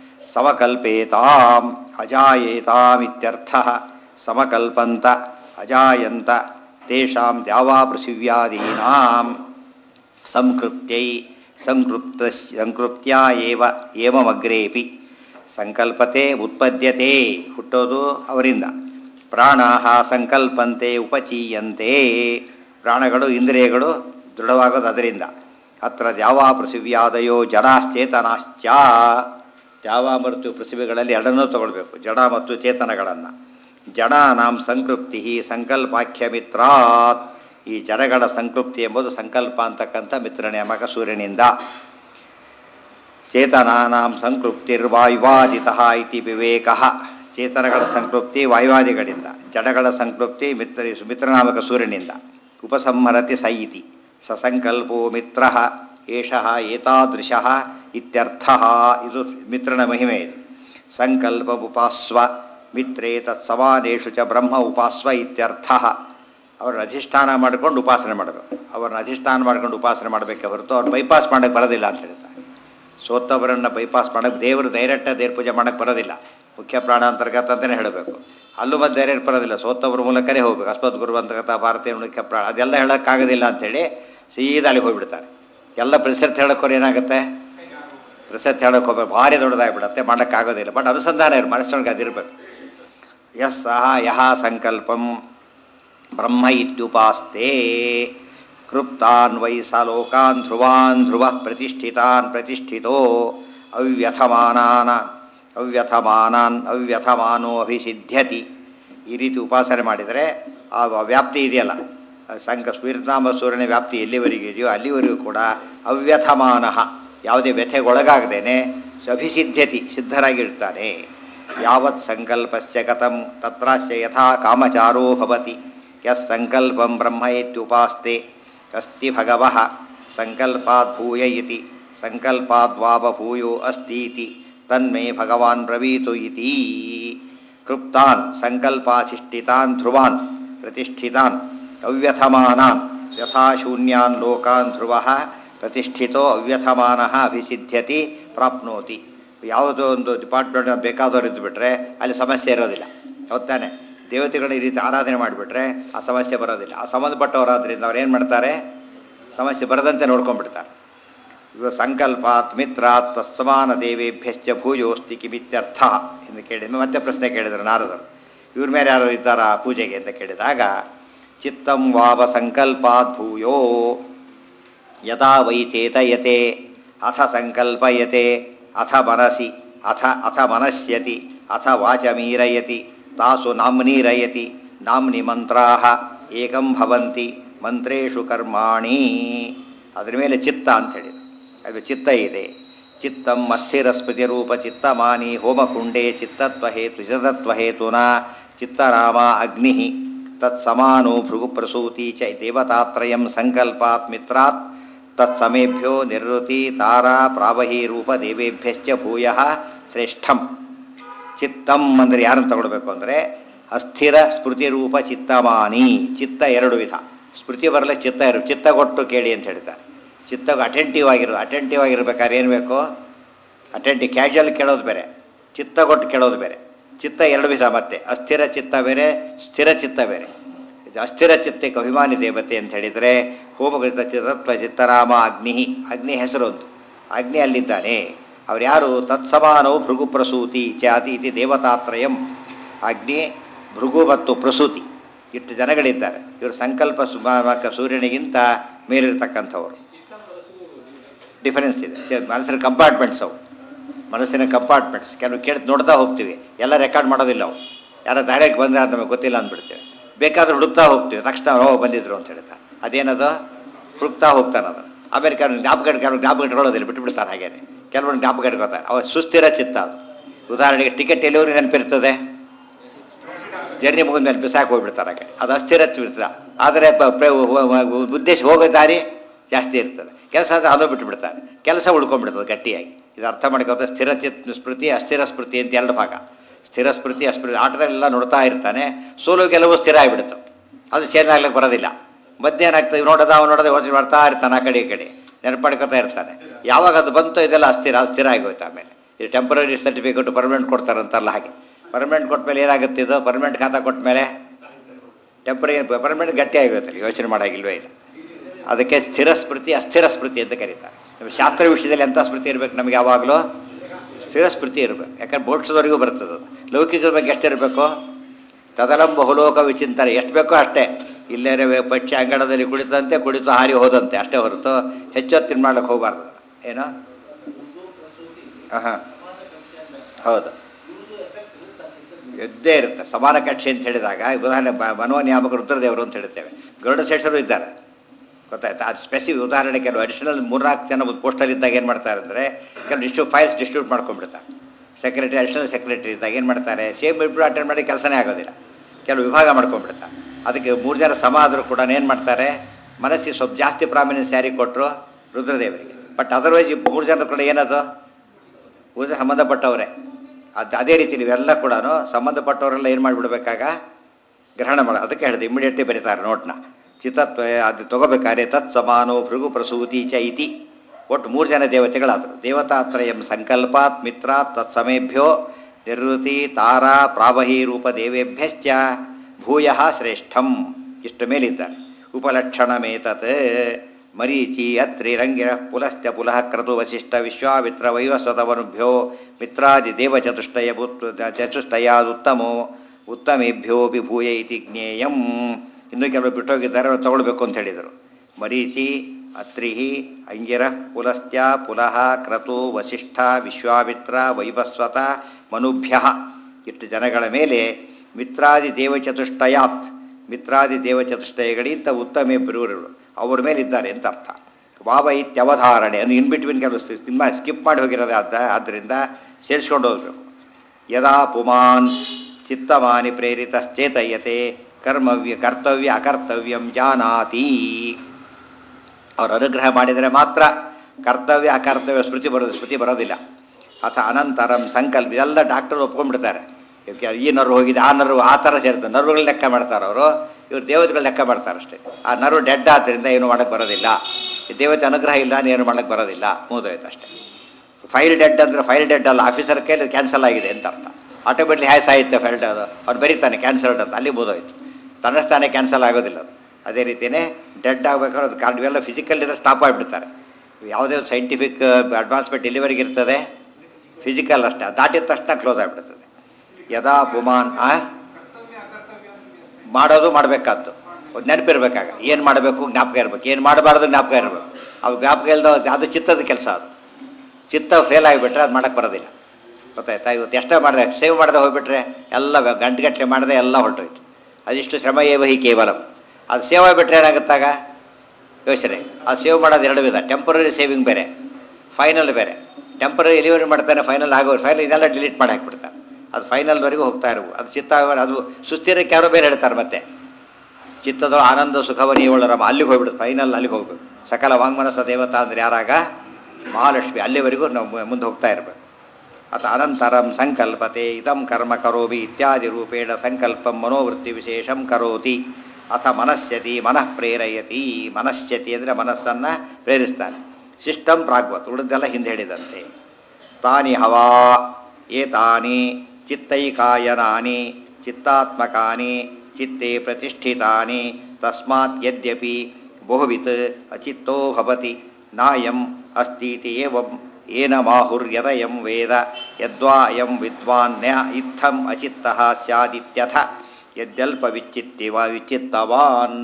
ಸಮಕಲ್ಪೇತಾಂ ಅಜಾಯೇತಾಂ ಇತ್ಯರ್ಥ ಸಮಕಲ್ಪಂತ ಅಜಾಯಂತ ತೇಷಾಂ ದ್ಯಾವಾ ಪೃಥಿವ್ಯಾದೀನಾಂ ಸಂಕೃಪ್ತ್ಯೈ ಸಂಕೃಪ್ತ ಸಂಕೃಪ್ತ್ಯಾ ಏವ ಏವಮಗ್ರೇಪಿ ಸಂಕಲ್ಪತೆ ಉತ್ಪದ್ಯತೆ ಹುಟ್ಟೋದು ಅವರಿಂದ ಪ್ರಾಣಾ ಸಂಕಲ್ಪಂತೆ ಉಪಚೀಯಂತೆ ಪ್ರಾಣಗಳು ಇಂದ್ರಿಯಗಳು ದೃಢವಾಗೋದು ಅದರಿಂದ ಅತ್ರ ದ್ಯಾವಾ ಪೃಥಿವ್ಯಾದಯೋ ಜಡಾಶ್ಚೇತನಾಶ್ಚ ದ್ಯಾವ ಮತ್ತು ಪೃಥ್ವಿಗಳಲ್ಲಿ ಎರಡನ್ನೂ ತಗೊಳ್ಬೇಕು ಜಡ ಮತ್ತು ಚೇತನಗಳನ್ನು ಜಡಾನಾಂ ಸಂಕೃಪ್ತಿ ಸಂಕಲ್ಪಾಖ್ಯ ಮಿತ್ರಾತ್ ಈ ಜಡಗಳ ಸಂಕೃಪ್ತಿ ಎಂಬುದು ಸಂಕಲ್ಪ ಅಂತಕ್ಕಂಥ ಮಿತ್ರನೇಮಕ ಸೂರ್ಯನಿಂದ ಚೇತನಾನಾಂ ಸಂಕೃಪ್ತಿರ್ವಾಯುವಾದಿತ ಇತಿ ವಿವೇಕ ಚೇತನಗಳ ಸಂಕೃಪ್ತಿ ವಾಯುವಾದಿಗಳಿಂದ ಜಡಗಳ ಸಂಕೃಪ್ತಿ ಮಿತ್ರ ಮಿತ್ರನಾಮಕ ಸೂರ್ಯನಿಂದ ಉಪಸಂಹರತಿ ಸ ಇತಿ ಸ ಸಂಕಲ್ಪೋ ಮಿತ್ರ ಏಷಃ ಏತಾದೃಶ ಇತ್ಯರ್ಥ ಇದು ಮಿತ್ರನ ಮಹಿಮೆ ಇದು ಸಂಕಲ್ಪ ಉಪಾಸ್ವ ಮಿತ್ರೇ ತತ್ಸಮಾನೇಶು ಚ ಬ್ರಹ್ಮ ಉಪಾಸ್ವ ಇತ್ಯರ್ಥ ಅವ್ರನ್ನ ಅಧಿಷ್ಠಾನ ಮಾಡ್ಕೊಂಡು ಉಪಾಸನೆ ಮಾಡಬೇಕು ಅವ್ರನ್ನ ಅಧಿಷ್ಠಾನ ಮಾಡ್ಕೊಂಡು ಉಪಾಸನೆ ಮಾಡಬೇಕೆ ಹೊರತು ಅವ್ರು ಬೈಪಾಸ್ ಮಾಡೋಕ್ಕೆ ಬರೋದಿಲ್ಲ ಅಂತ ಹೇಳ್ತಾರೆ ಸೋತವರನ್ನು ಬೈಪಾಸ್ ಮಾಡೋಕ್ಕೆ ದೇವರು ಡೈರೆಕ್ಟ್ ದೇವ್ರ ಪೂಜೆ ಮಾಡೋಕ್ಕೆ ಬರೋದಿಲ್ಲ ಮುಖ್ಯ ಪ್ರಾಣ ಅಂತರ್ಗತ ಅಂತಲೇ ಹೇಳಬೇಕು ಅಲ್ಲೂ ಮತ್ತೆ ಡೈರೆಕ್ಟ್ ಬರೋದಿಲ್ಲ ಸೋತವ್ರ ಮೂಲಕನೇ ಹೋಗ್ಬೇಕು ಅಸ್ಪತ್ ಗುರು ಅಂತರ್ಗತ ಭಾರತೀಯ ಮುಖ್ಯ ಪ್ರಾಣ ಅದೆಲ್ಲ ಹೇಳೋಕ್ಕಾಗೋದಿಲ್ಲ ಅಂಥೇಳಿ ಸೀದಾ ಅಲ್ಲಿಗೆ ಹೋಗ್ಬಿಡ್ತಾರೆ ಎಲ್ಲ ಪ್ರಸಿದ್ಧ ಹೇಳೋಕ್ಕೋರು ಏನಾಗುತ್ತೆ ಪ್ರಸಿದ್ಧ ಹೇಳೋಕೆ ಹೋಗ್ಬೇಕು ಭಾರಿ ದೊಡ್ಡದಾಗಿಬಿಡುತ್ತೆ ಮಾಡೋಕ್ಕಾಗೋದಿಲ್ಲ ಬಟ್ ಅನುಸಂಧಾನ ಇರು ಮನಸ್ಸೊಳಗೆ ಅದಿರಬೇಕು ಯಸ್ ಸಹ ಯಹ ಸಂಕಲ್ಪಂ ಬ್ರಹ್ಮ ಇತ್ಯುಪಾಸ್ತೆ ಕೃಪ್ತಾನ್ ವೈ ಸ ಲೋಕಾನ್ ಧ್ರುವಾನ್ ಧ್ರುವ ಪ್ರತಿಷ್ಠಿತಾನ್ ಪ್ರತಿಷ್ಠಿತೋ ಅವ್ಯಥಮಾನಾನ ಅವ್ಯಥಮಾನಾನ್ ಅವ್ಯಥಮಾನೋ ಅಭಿಸಿದ್ಧ್ಯತಿ ಈ ರೀತಿ ಉಪಾಸನೆ ಮಾಡಿದರೆ ಆ ವ್ಯಾಪ್ತಿ ಇದೆಯಲ್ಲ ಸಂಕ ಸ್ಫೀರ್ನಾಮ ಸೂರ್ಯನ ವ್ಯಾಪ್ತಿ ಎಲ್ಲಿವರೆಗೆ ಇದೆಯೋ ಅಲ್ಲಿವರೆಗೂ ಕೂಡ ಅವ್ಯಥಮಾನ ಯಾವುದೇ ವ್ಯಥೆಗೊಳಗಾಗದೇನೆ ಅಭಿಸಿದ್ಧತಿ ಸಿದ್ಧರಾಗಿರ್ತಾನೆ ಯಾವತ್ ಸಂಕಲ್ಪಸ್ಯ ಕಥಂ ತತ್ರಾಸ್ಯ ಯಥಾ ಕಾಮಚಾರೋ ಭವತಿ ಯಸ್ ಸಂಕಲ್ಪಂ ಬ್ರಹ್ಮ ಇತ್ಯುಪಾಸ್ತೆ ಅಸ್ತಿ ಭಗವಃ ಸಂಕಲ್ಪಾತ್ ಭೂಯ ಇತಿ ಸಂಕಲ್ಪಾದ್ವಾಬಭೂಯೋ ಅಸ್ತೀತಿ ತನ್ಮೇ ಭಗವಾನ್ ಬ್ರವೀತು ಇತಿ ಕೃಪ್ತಾನ್ ಸಂಕಲ್ಪಾಧಿಷ್ಠಿತಾನ್ ಧ್ರುವಾನ್ ಪ್ರತಿಷ್ಠಿತಾನ್ ಅವ್ಯಥಮಾನಾನ್ ಯಥಾಶೂನ್ಯಾನ್ ಲೋಕಾನ್ ಧ್ರುವ ಪ್ರತಿಷ್ಠಿತೋ ಅವ್ಯಥಮಾನ ಅಭಿಸಿದ್ಧ್ಯತಿ ಪ್ರಾಪ್ನೋತಿ ಯಾವುದೋ ಒಂದು ಡಿಪಾರ್ಟ್ಮೆಂಟ್ ಬೇಕಾದವ್ರು ಇದ್ದುಬಿಟ್ರೆ ಅಲ್ಲಿ ಸಮಸ್ಯೆ ಇರೋದಿಲ್ಲ ಹೌದಾನೆ ದೇವತೆಗಳ ಈ ರೀತಿ ಆರಾಧನೆ ಮಾಡಿಬಿಟ್ರೆ ಆ ಸಮಸ್ಯೆ ಬರೋದಿಲ್ಲ ಆ ಸಂಬಂಧಪಟ್ಟವರಾದ್ರಿಂದ ಅವ್ರು ಏನು ಮಾಡ್ತಾರೆ ಸಮಸ್ಯೆ ಬರದಂತೆ ನೋಡ್ಕೊಂಡ್ಬಿಡ್ತಾರೆ ಇವ ಸಂಕಲ್ಪಾತ್ ಮಿತ್ರಾತ್ ತತ್ಸಮಾನ ದೇವೇಭ್ಯಶ್ಚ ಭೂಯೋಸ್ತಿ ಕಿಮಿತ್ಯರ್ಥ ಎಂದು ಕೇಳಿದ ಮತ್ತೆ ಪ್ರಶ್ನೆ ಕೇಳಿದರು ನಾರದರು ಇವ್ರ ಮೇಲೆ ಯಾರು ಇದ್ದಾರಾ ಪೂಜೆಗೆ ಅಂತ ಕೇಳಿದಾಗ ಚಿತ್ತಂ ವಾವ ಸಂಕಲ್ಪಾತ್ ಭೂಯೋ ಯದಾ ವೈ ಚೇತಯತೆ ಅಥ ಸಂಕಲ್ಪಯತೆ ಅಥ ಮನಸಿ ಅಥ ಅಥ ಮನಸ್ಯತಿ ಅಥ ವಾಚಮೀರಯತಿ ತಾಸು ನಾಮ್ನೀರಯತಿ ನಾಮ್ನಿ ಮಂತ್ರಾ ಏಕಂ ಭವಂತಿ ಮಂತ್ರೇಶು ಕರ್ಮಾಣಿ ಅದ್ರ ಮೇಲೆ ಚಿತ್ತ ಅಂತ ಹೇಳಿದ್ರು ಅದು ಚಿತ್ತ ಇದೆ ಚಿತ್ತಂ ಅಸ್ಥಿರ ಸ್ಮೃತಿ ರೂಪ ಚಿತ್ತಮಾನಿ ಹೋಮಕುಂಡೇ ಚಿತ್ತತ್ವ ಹೇತು ಚಿತತ್ವ ಹೇತುನ ಚಿತ್ತನಾಮ ಅಗ್ನಿ ತತ್ಸಮಾನೋ ಭೃಗು ಪ್ರಸೂತಿ ಚ ದೇವತಾತ್ರಯಂ ಸಂಕಲ್ಪಾತ್ ಮಿತ್ರಾತ್ ತತ್ಸಮೇಭ್ಯೋ ನಿವೃತ್ತಿ ತಾರಾ ಪ್ರಾವಹಿ ರೂಪ ದೇವೇಭ್ಯಶ್ಚ ಭೂಯ ಶ್ರೇಷ್ಠಂ ಚಿತ್ತಂ ಅಂದರೆ ಯಾರನ್ನು ತಗೊಳ್ಬೇಕು ಅಂದರೆ ಅಸ್ಥಿರ ಸ್ಮೃತಿ ರೂಪ ಚಿತ್ತಮಾನಿ ಚಿತ್ತ ಎರಡು ವಿಧ ಸ್ಮೃತಿ ಬರಲಿ ಚಿತ್ತ ಇರು ಚಿತ್ತ ಕೊಟ್ಟು ಕೇಳಿ ಅಂತ ಹೇಳ್ತಾರೆ ಚಿತ್ತ ಅಟೆಂಟಿವ್ ಆಗಿರೋ ಅಟೆಂಟಿವ್ ಆಗಿರ್ಬೇಕಾದ್ರೆ ಏನು ಬೇಕು ಅಟೆಂಟಿವ್ ಕ್ಯಾಶುವಲ್ ಕೇಳೋದು ಬೇರೆ ಚಿತ್ತ ಕೊಟ್ಟು ಕೇಳೋದು ಬೇರೆ ಚಿತ್ತ ಎರಡು ವಿಧ ಮತ್ತೆ ಅಸ್ಥಿರ ಚಿತ್ತ ಬೇರೆ ಸ್ಥಿರ ಚಿತ್ತ ಬೇರೆ ಇದು ಅಸ್ಥಿರ ಚಿತ್ತಕ್ಕೆ ಅಭಿಮಾನಿ ದೇವತೆ ಅಂತ ಹೇಳಿದರೆ ಹೋಮಗೃತ ಚಿತ್ತತ್ವ ಚಿತ್ತರಾಮ ಅಗ್ನಿ ಅಗ್ನಿ ಹೆಸರು ಒಂದು ಅಗ್ನಿ ಅಲ್ಲಿದ್ದಾನೆ ಅವ್ರು ಯಾರು ತತ್ಸಮಾನವು ಭೃಗು ಪ್ರಸೂತಿ ಚಾತಿ ಇತಿ ದೇವತಾತ್ರಯಂ ಅಗ್ನಿ ಭೃಗು ಮತ್ತು ಪ್ರಸೂತಿ ಇಷ್ಟು ಜನಗಳಿದ್ದಾರೆ ಇವರು ಸಂಕಲ್ಪ ಸುಮಾಕ ಸೂರ್ಯನಿಗಿಂತ ಮೇಲಿರ್ತಕ್ಕಂಥವ್ರು ಡಿಫರೆನ್ಸ್ ಇದೆ ಚೆ- ಮನಸ್ಸಿನ ಕಂಪಾರ್ಟ್ಮೆಂಟ್ಸ್ ಅವು ಮನಸ್ಸಿನ ಕಂಪಾರ್ಟ್ಮೆಂಟ್ಸ್ ಕೆಲವು ಕೇಳಿ ನೋಡ್ತಾ ಹೋಗ್ತೀವಿ ಎಲ್ಲ ರೆಕಾರ್ಡ್ ಮಾಡೋದಿಲ್ಲ ಅವು ಯಾರೋ ಡೈರೆಕ್ಟ್ ಬಂದ್ರೆ ಅಂತ ನಮಗೆ ಗೊತ್ತಿಲ್ಲ ಅಂದ್ಬಿಡ್ತೀವಿ ಬೇಕಾದ್ರೆ ಹುಡುಕ್ತಾ ಹೋಗ್ತೀವಿ ತಕ್ಷಣ ಓ ಬಂದಿದ್ರು ಅಂತ ಹೇಳ್ತಾ ಅದೇನದು ಹುಡುಕ್ತಾ ಹೋಗ್ತಾನೆ ಅದು ಆಮೇಲೆ ಕೆಲವು ಜ್ಞಾಪಕ ಕೆಲವು ಜ್ಞಾಪಕ ಇಟ್ಕೊಳ್ಳೋದಿಲ್ಲ ಬಿಟ್ಬಿಡ್ತಾನೆ ಹಾಗೇನೆ ಕೆಲವೊಂದು ಜ್ಞಾಪಕ ಇಟ್ಕೋತಾರೆ ಅವ ಸುಸ್ಥಿರ ಚಿತ್ತ ಅದು ಉದಾಹರಣೆಗೆ ಟಿಕೆಟ್ ಎಲ್ಲಿವರೆಗೆ ನೆನಪಿರ್ತದೆ ಜರ್ನಿ ಮುಗಿದ ಮೇಲೆ ಬಿಸಾಕಿ ಹೋಗ್ಬಿಡ್ತಾರೆ ಹಾಗೆ ಅದು ಅಸ್ಥಿರ ಚಿತ್ತ ಆದರೆ ಪ- ಪ್ರ- ವ- ವ- ಉದ್ದೇಶ ಹೋಗೋ ದಾರಿ ಜಾಸ್ತಿ ಇರ್ತದೆ ಕೆಲಸ ಆದರೆ ಅಲ್ಲೋ ಬಿಟ್ಬಿಡ್ತಾರೆ ಕೆಲಸ ಉಳ್ಕೊಂಡ್ಬಿಡ್ತದೆ ಗಟ್ಟಿಯಾಗಿ ಇದು ಅರ್ಥ ಮಾಡ್ಕೋತ ಸ್ಥಿರ ಚಿತ್ ಸ್ಮೃತಿ ಅಸ್ಥಿರ ಸ್ಮೃತಿ ಅಂತ ಎರಡು ಭಾಗ ಸ್ಥಿರ ಸ್ಮೃತಿ ಅಸ್ಮೃತಿ ಆಟದಲ್ಲೆಲ್ಲ ನೋಡ್ತಾ ಇರ್ತಾನೆ ಸೋಲು ಗೆಲುವು ಸ್ಥಿರ ಆಗಿಬಿಡುತ್ತೆ ಅದು ಚೇಂಜ್ ಆಗ್ಲಿಕ್ಕೆ ಬರೋದಿಲ್ಲ ಮಧ್ಯಾಹ್ನ ಆಗ್ತದೆ ನೋಡೋದ ಅವ್ನು ನೋಡೋದು ಯೋಚನೆ ಮಾಡ್ತಾ ಇರ್ತಾನೆ ಆ ಕಡೆ ಈ ಕಡೆ ನೆನಪಡ್ಕೊತಾ ಇರ್ತಾನೆ ಯಾವಾಗ ಅದು ಬಂತು ಇದೆಲ್ಲ ಅಸ್ಥಿರ ಅಸ್ಥಿರ ಆಗೋಯ್ತು ಆಮೇಲೆ ಇದು ಟೆಂಪರರಿ ಸರ್ಟಿಫಿಕೇಟ್ ಪರ್ಮನೆಂಟ್ ಕೊಡ್ತಾರಂತಲ್ಲ ಹಾಗೆ ಪರ್ಮನೆಂಟ್ ಕೊಟ್ಟ ಮೇಲೆ ಏನಾಗುತ್ತೆ ಇದು ಪರ್ಮನೆಂಟ್ ಖಾತಾ ಕೊಟ್ಟ ಮೇಲೆ ಟೆಂಪರರಿ ಪರ್ಮನೆಂಟ್ ಗಟ್ಟಿ ಆಗೋಯ್ತಲ್ಲ ಯೋಚನೆ ಮಾಡೋಗಿಲ್ವೇ ಇಲ್ಲ ಅದಕ್ಕೆ ಸ್ಥಿರ ಸ್ಮೃತಿ ಅಸ್ಥಿರ ಸ್ಮೃತಿ ಅಂತ ಕರೀತಾರೆ ನಮ್ಮ ಶಾಸ್ತ್ರ ವಿಷಯದಲ್ಲಿ ಎಂಥ ಸ್ಮೃತಿ ಇರಬೇಕು ನಮಗೆ ಯಾವಾಗಲೂ ಸ್ಥಿರ ಸ್ಮೃತಿ ಇರಬೇಕು ಯಾಕಂದ್ರೆ ಮೋಕ್ಷದವರೆಗೂ ಬರ್ತದೆ ಅದು ಲೌಕಿಕದ ಬಗ್ಗೆ ಎಷ್ಟಿರಬೇಕು ತದಲಂ ಬಹುಲೋಕ ವಿಚಿಂತನೆ ಎಷ್ಟು ಬೇಕೋ ಅಷ್ಟೇ ಇಲ್ಲೇ ವೇ- ಪಕ್ಷಿ ಅಂಗಡದಲ್ಲಿ ಕುಳಿತಂತೆ ಕುಳಿತು ಹಾರಿ ಹೋದಂತೆ ಅಷ್ಟೇ ಹೊರತು ಹೆಚ್ಚೊತ್ತಿನ ಮಾಡ್ಲಿಕ್ಕೆ ಹೋಗಬಾರ್ದು ಏನು ಹಾಂ ಹೌದು ಎದ್ದೇ ಇರುತ್ತೆ ಸಮಾನ ಕಕ್ಷೆ ಅಂತ ಹೇಳಿದಾಗ ಉದಾಹರಣೆ ಬ- ಮನೋನ್ಯಾಮಕ ರುದ್ರದೇವರು ಅಂತ ಹೇಳ್ತೇವೆ ಗರುಡ ಶೇಷರು ಇದ್ದಾರೆ ಗೊತ್ತಾಯ್ತಾ ಅದು ಸ್ಪೆಸಿಫಿಕ್ ಉದಾಹರಣೆ ಕೆಲವು ಅಡಿಷನಲ್ ಮೂರ್ನಾಲ್ಕು ಜನ ಪೋಸ್ಟಲ್ಲಿ ಇದ್ದಾಗ ಏನು ಮಾಡ್ತಾರೆ ಅಂದರೆ ಕೆಲವು ಡಿಸ್ಟ್ರಿಬ್ಯೂ ಫೈಲ್ಸ್ ಡಿಸ್ಟ್ರಿಬ್ಯೂಟ್ ಮಾಡ್ಕೊಂಡ್ಬಿಡ್ತಾರೆ ಸೆಕ್ರೆಟರಿ ಅಡಿಷನಲ್ ಸೆಕ್ರೆಟರಿ ಇದ್ದಾಗ ಏನು ಮಾಡ್ತಾರೆ ಸೇಮ್ ಇಬ್ಬರು ಅಟೆಂಡ್ ಮಾಡಿ ಕೆಲಸನೇ ಆಗೋದಿಲ್ಲ ಕೆಲವು ವಿಭಾಗ ಮಾಡ್ಕೊಂಡ್ಬಿಡ್ತಾರೆ ಅದಕ್ಕೆ ಮೂರು ಜನ ಸಮ ಆದರೂ ಕೂಡ ಏನು ಮಾಡ್ತಾರೆ ಮನಸ್ಸಿಗೆ ಸ್ವಲ್ಪ ಜಾಸ್ತಿ ಪ್ರಾಮಿನೆನ್ಸ್ ಯಾರಿಗೆ ಕೊಟ್ಟರು ರುದ್ರದೇವರಿಗೆ ಬಟ್ ಅದರ್ವೈಸ್ ಈ ಮೂರು ಜನರು ಕೂಡ ಏನದು ಉಳಿದ ಸಂಬಂಧಪಟ್ಟವರೇ ಅದು ಅದೇ ರೀತಿ ನೀವೆಲ್ಲ ಕೂಡ ಸಂಬಂಧಪಟ್ಟವರೆಲ್ಲ ಏನು ಮಾಡಿಬಿಡ್ಬೇಕಾಗ ಗ್ರಹಣ ಮಾಡ ಅದಕ್ಕೆ ಹೇಳಿದೆ ಇಮಿಡಿಯೇಟ್ಲಿ ಬರೀತಾರೆ ನೋಟ್ನ ಚಿತ್ತತ್ವ ಅದು ತಗೋಬೇಕಾದ್ರೆ ತತ್ ಸಮಾನೋ ಭೃಗು ಪ್ರಸೂತಿ ಚ ಇತಿ ಒಟ್ಟು ಮೂರು ಜನ ದೇವತೆಗಳಾದರು ದೇವತಾತ್ರಯಂ ಸಂಕಲ್ಪಾತ್ ಮಿತ್ರಾತ್ ತತ್ಸಮೇಭ್ಯೋ ನಿರ್ವೃತಿ ತಾರಾ ಪ್ರಾವಹಿ ರೂಪ ದೇವೇಭ್ಯಶ್ಚ ಭೂಯ ಶ್ರೇಷ್ಠಂ ಇಷ್ಟು ಮೇಲಿದ್ದಾರೆ ಉಪಲಕ್ಷಣಮೇತತ್ ಮರೀಚಿ ಅತ್ರಿ ರಂಗಿರ ಪುಲಶ್ಚ ಪುಲಃ ಕ್ರತು ವಸಿಷ್ಠ ವಿಶ್ವಾಮಿತ್ರ ವೈವಸ್ವತವನುಭ್ಯೋ ಮಿತ್ರಾದಿ ದೇವಚತುಷ್ಟಯ ಭೂತ್ ಚತುಷ್ಟಯಾದುತ್ತಮೋ ಉತ್ತಮೇಭ್ಯೋಪಿ ಭೂಯ ಇತಿ ಜ್ಞೇಯಂ ಇನ್ನೂ ಕೆಲವರು ಬಿಟ್ಟೋಗಿದ್ದಾರೆ ಅವ್ರು ತಗೊಳ್ಬೇಕು ಅಂತ ಹೇಳಿದರು ಮರೀಚಿ ಅತ್ರಿಹಿ ಅಂಗಿರ ಪುಲಸ್ತ್ಯ ಪುಲಹ ಕ್ರತು ವಸಿಷ್ಠ ವಿಶ್ವಾಮಿತ್ರ ವೈವಸ್ವತ ಮನುಭ್ಯ ಇಷ್ಟು ಜನಗಳ ಮೇಲೆ ಮಿತ್ರಾದಿ ದೇವಚತುಷ್ಟಯಾತ್ ಮಿತ್ರಾದಿ ದೇವಚತುಷ್ಟಯಗಳಿಂತ ಉತ್ತಮ ಬಿರುವರು ಅವ್ರ ಮೇಲೆ ಇದ್ದಾರೆ ಅಂತ ಅರ್ಥ ವಾವ ಇತ್ಯವಧಾರಣೆ ಅಂದ್ರೆ ಇನ್ ಬಿಟ್ವೀನ್ ಕೆಲವು ತುಂಬ ಸ್ಕಿಪ್ ಮಾಡಿ ಹೋಗಿರೋದು ಆದ ಆದ್ದರಿಂದ ಸೇರಿಸ್ಕೊಂಡು ಹೋಗ್ಬೇಕು ಯದಾ ಪುಮಾನ್ ಚಿತ್ತಮಾನಿ ಪ್ರೇರಿತಶ್ಚೇತಯತೆ ಕರ್ಮವ್ಯ ಕರ್ತವ್ಯ ಅಕರ್ತವ್ಯಂ ಜಾನಾತಿ ಅವ್ರು ಅನುಗ್ರಹ ಮಾಡಿದರೆ ಮಾತ್ರ ಕರ್ತವ್ಯ ಅಕರ್ತವ್ಯ ಸ್ಮೃತಿ ಬರೋದು ಸ್ಮೃತಿ ಬರೋದಿಲ್ಲ ಅಥ ಅನಂತರಂ ಸಂಕಲ್ಪ ಇದೆಲ್ಲ ಡಾಕ್ಟರ್ ಒಪ್ಕೊಂಡ್ಬಿಡ್ತಾರೆ ಇವಕ್ಕೆ ಈ ನರ್ವ್ ಹೋಗಿದೆ ಆ ನರ್ವ್ ಆ ಥರ ಸೇರ್ತದೆ ನರ್ವ್ಗಳು ಲೆಕ್ಕ ಮಾಡ್ತಾರೆ ಅವರು ಇವ್ರು ದೇವತೆಗಳು ಲೆಕ್ಕ ಮಾಡ್ತಾರೆ ಅಷ್ಟೇ ಆ ನರ್ವ್ ಡೆಡ್ ಆದ್ದರಿಂದ ಏನು ಮಾಡೋಕ್ಕೆ ಬರೋದಿಲ್ಲ ಈ ದೇವತೆ ಅನುಗ್ರಹ ಇಲ್ಲ ಏನು ಮಾಡೋಕ್ಕೆ ಬರೋದಿಲ್ಲ ಮುಗಿದೋಯ್ತು ಅಷ್ಟೇ ಫೈಲ್ ಡೆಡ್ ಅಂದರೆ ಫೈಲ್ ಡೆಡ್ ಅಲ್ಲ ಆಫೀಸರ್ ಕೈಲಿ ಕ್ಯಾನ್ಸಲ್ ಆಗಿದೆ ಅಂತ ಅರ್ಥ ಆಟೋಮೆಟ್ಲಿ ಹ್ಯಾಸ್ ಆಯಿತು ಫೈಲ್ಡ್ ಅದು ಅವ್ರು ಬರೀತಾನೆ ಕ್ಯಾನ್ಸಲ್ಡ್ ಅಂತ ಅಲ್ಲಿ ಬೋದೋಯ್ತು ತನ್ನಷ್ಟಾನೆ ಕ್ಯಾನ್ಸಲ್ ಆಗೋದಿಲ್ಲ ಅದು ಅದೇ ರೀತಿಯೇ ಡೆಡ್ ಆಗಬೇಕಾದ್ರೆ ಅದು ಕಾರ್ಡ್ ಇವೆಲ್ಲ ಫಿಸಿಕಲ್ ಇದ್ರೆ ಸ್ಟಾಪ್ ಆಗಿಬಿಡ್ತಾರೆ ಯಾವುದೇ ಒಂದು ಸೈಂಟಿಫಿಕ್ ಅಡ್ವಾನ್ಸ್ಮೆಂಟ್ ಡೆಲಿವರಿಗೆ ಇರ್ತದೆ ಫಿಸಿಕಲ್ ಅಷ್ಟೇ ಅದು ದಾಟಿದ ತಕ್ಷಣ ಕ್ಲೋಸ್ ಆಗಿಬಿಡ್ತದೆ ಯದಾ ಪುಮಾನ್ ಆ ಮಾಡೋದು ಮಾಡಬೇಕಾದ್ದು ಒಂದು ನೆನಪಿರ್ಬೇಕಾಗ ಏನು ಮಾಡಬೇಕು ಜ್ಞಾಪಕ ಇರಬೇಕು ಏನು ಮಾಡಬಾರ್ದು ಜ್ಞಾಪಕ ಇರಬೇಕು ಅವು ಜ್ಞಾಪಕ ಇಲ್ದ ಅದು ಚಿತ್ತದ ಕೆಲಸ ಅದು ಚಿತ್ತ ಫೇಲ್ ಆಗಿಬಿಟ್ರೆ ಅದು ಮಾಡೋಕ್ಕೆ ಬರೋದಿಲ್ಲ ಗೊತ್ತಾಯ್ತಾ ಇವತ್ತು ಎಷ್ಟೇ ಮಾಡಿದೆ ಸೇವ್ ಮಾಡದೆ ಹೋಗ್ಬಿಟ್ರೆ ಎಲ್ಲ ಗಂಟೆಗಟ್ಟಲೆ ಮಾಡಿದೆ ಎಲ್ಲ ಹೊರಟೋಯ್ತು ಅದಿಷ್ಟು ಶ್ರಮ ಏವಹಿ ಕೇವಲ ಅದು ಸೇವ್ ಆಗಿಬಿಟ್ರೆ ಏನಾಗುತ್ತಾಗ ಯೋಚನೆ ಅದು ಸೇವ್ ಮಾಡೋದು ಎರಡು ವಿಧ ಟೆಂಪರರಿ ಸೇವಿಂಗ್ ಬೇರೆ ಫೈನಲ್ ಬೇರೆ ಟೆಂಪರರಿ ಎಲಿವರಿ ಮಾಡ್ತಾನೆ ಫೈನಲ್ ಆಗೋ ಫೈನಲ್ ಇದೆಲ್ಲ ಡಿಲೀಟ್ ಮಾಡಿ ಹಾಕ್ಬಿಡ್ತಾನೆ ಅದು ಫೈನಲ್ವರೆಗೂ ಹೋಗ್ತಾ ಇರವು ಅದು ಚಿತ್ತ ಅದು ಸುಸ್ಥಿರಕ್ಕೆ ಯಾರೋ ಬೇರೆ ಹೇಳ್ತಾರೆ ಮತ್ತೆ ಚಿತ್ತದ ಆನಂದ ಸುಖವ ನೀವಳ ರಮ ಅಲ್ಲಿಗೆ ಹೋಗ್ಬಿಡುತ್ತೆ ಫೈನಲ್ ಅಲ್ಲಿಗೆ ಹೋಗ್ಬೇಕು ಸಕಲ ವಾಂಗ್ಮನಸ ದೇವತಾ ಅಂದರೆ ಯಾರಾಗ ಮಹಾಲಕ್ಷ್ಮಿ ಅಲ್ಲಿವರೆಗೂ ನಾವು ಮುಂದೆ ಹೋಗ್ತಾ ಇರಬೇಕು ಅಥ ಅನಂತರಂ ಸಂಕಲ್ಪತೆ ಇದಂ ಕರ್ಮ ಕರೋಮಿ ಇತ್ಯಾದಿ ರೂಪೇಣ ಸಂಕಲ್ಪ ಮನೋವೃತ್ತಿ ವಿಶೇಷಂ ಕರೋತಿ ಅಥ ಮನಸ್ಯತಿ ಮನಃ ಪ್ರೇರಯತಿ ಮನಸ್ಯತಿ ಅಂದರೆ ಮನಸ್ಸನ್ನು ಪ್ರೇರಿಸ್ತಾನೆ ಸಿಸ್ಟಮ್ ಪ್ರಾಗ್ವತ್ ಉಳಿದೆಲ್ಲ ಹಿಂದೆ ಹೇಳಿದಂತೆ ತಾನಿ ಹವಾ ಏತಾನಿ ಚಿತ್ತೈಕಾಯನಾನಿ ಚಿತ್ತಾತ್ಮಕಾನಿ ಚಿತ್ತೆ ಪ್ರತಿಷ್ಠಿತಾನಿ ತಸ್ಮಾತ್ ಯದ್ಯಪಿ ಬಹುವಿತ್ ಅಚಿತ್ತೋ ಭವತಿ ನಾಯಂ ಅಸ್ತೀತಿ ಏವಂ ಏನ ಮಾಹುರ್ಯದಯಂ ವೇದ ಯದ್ವಾ ಅಯಂ ವಿದ್ವಾನ್ ನ್ಯ ಇತ್ತಂ ಅಚಿತ್ತಃ ಸ್ಯಾದಿತ್ಯಥ ಯದ್ಯಲ್ಪ ವಿಚ್ಚಿತ್ತಿವ ವಿಚಿತ್ತವಾನ್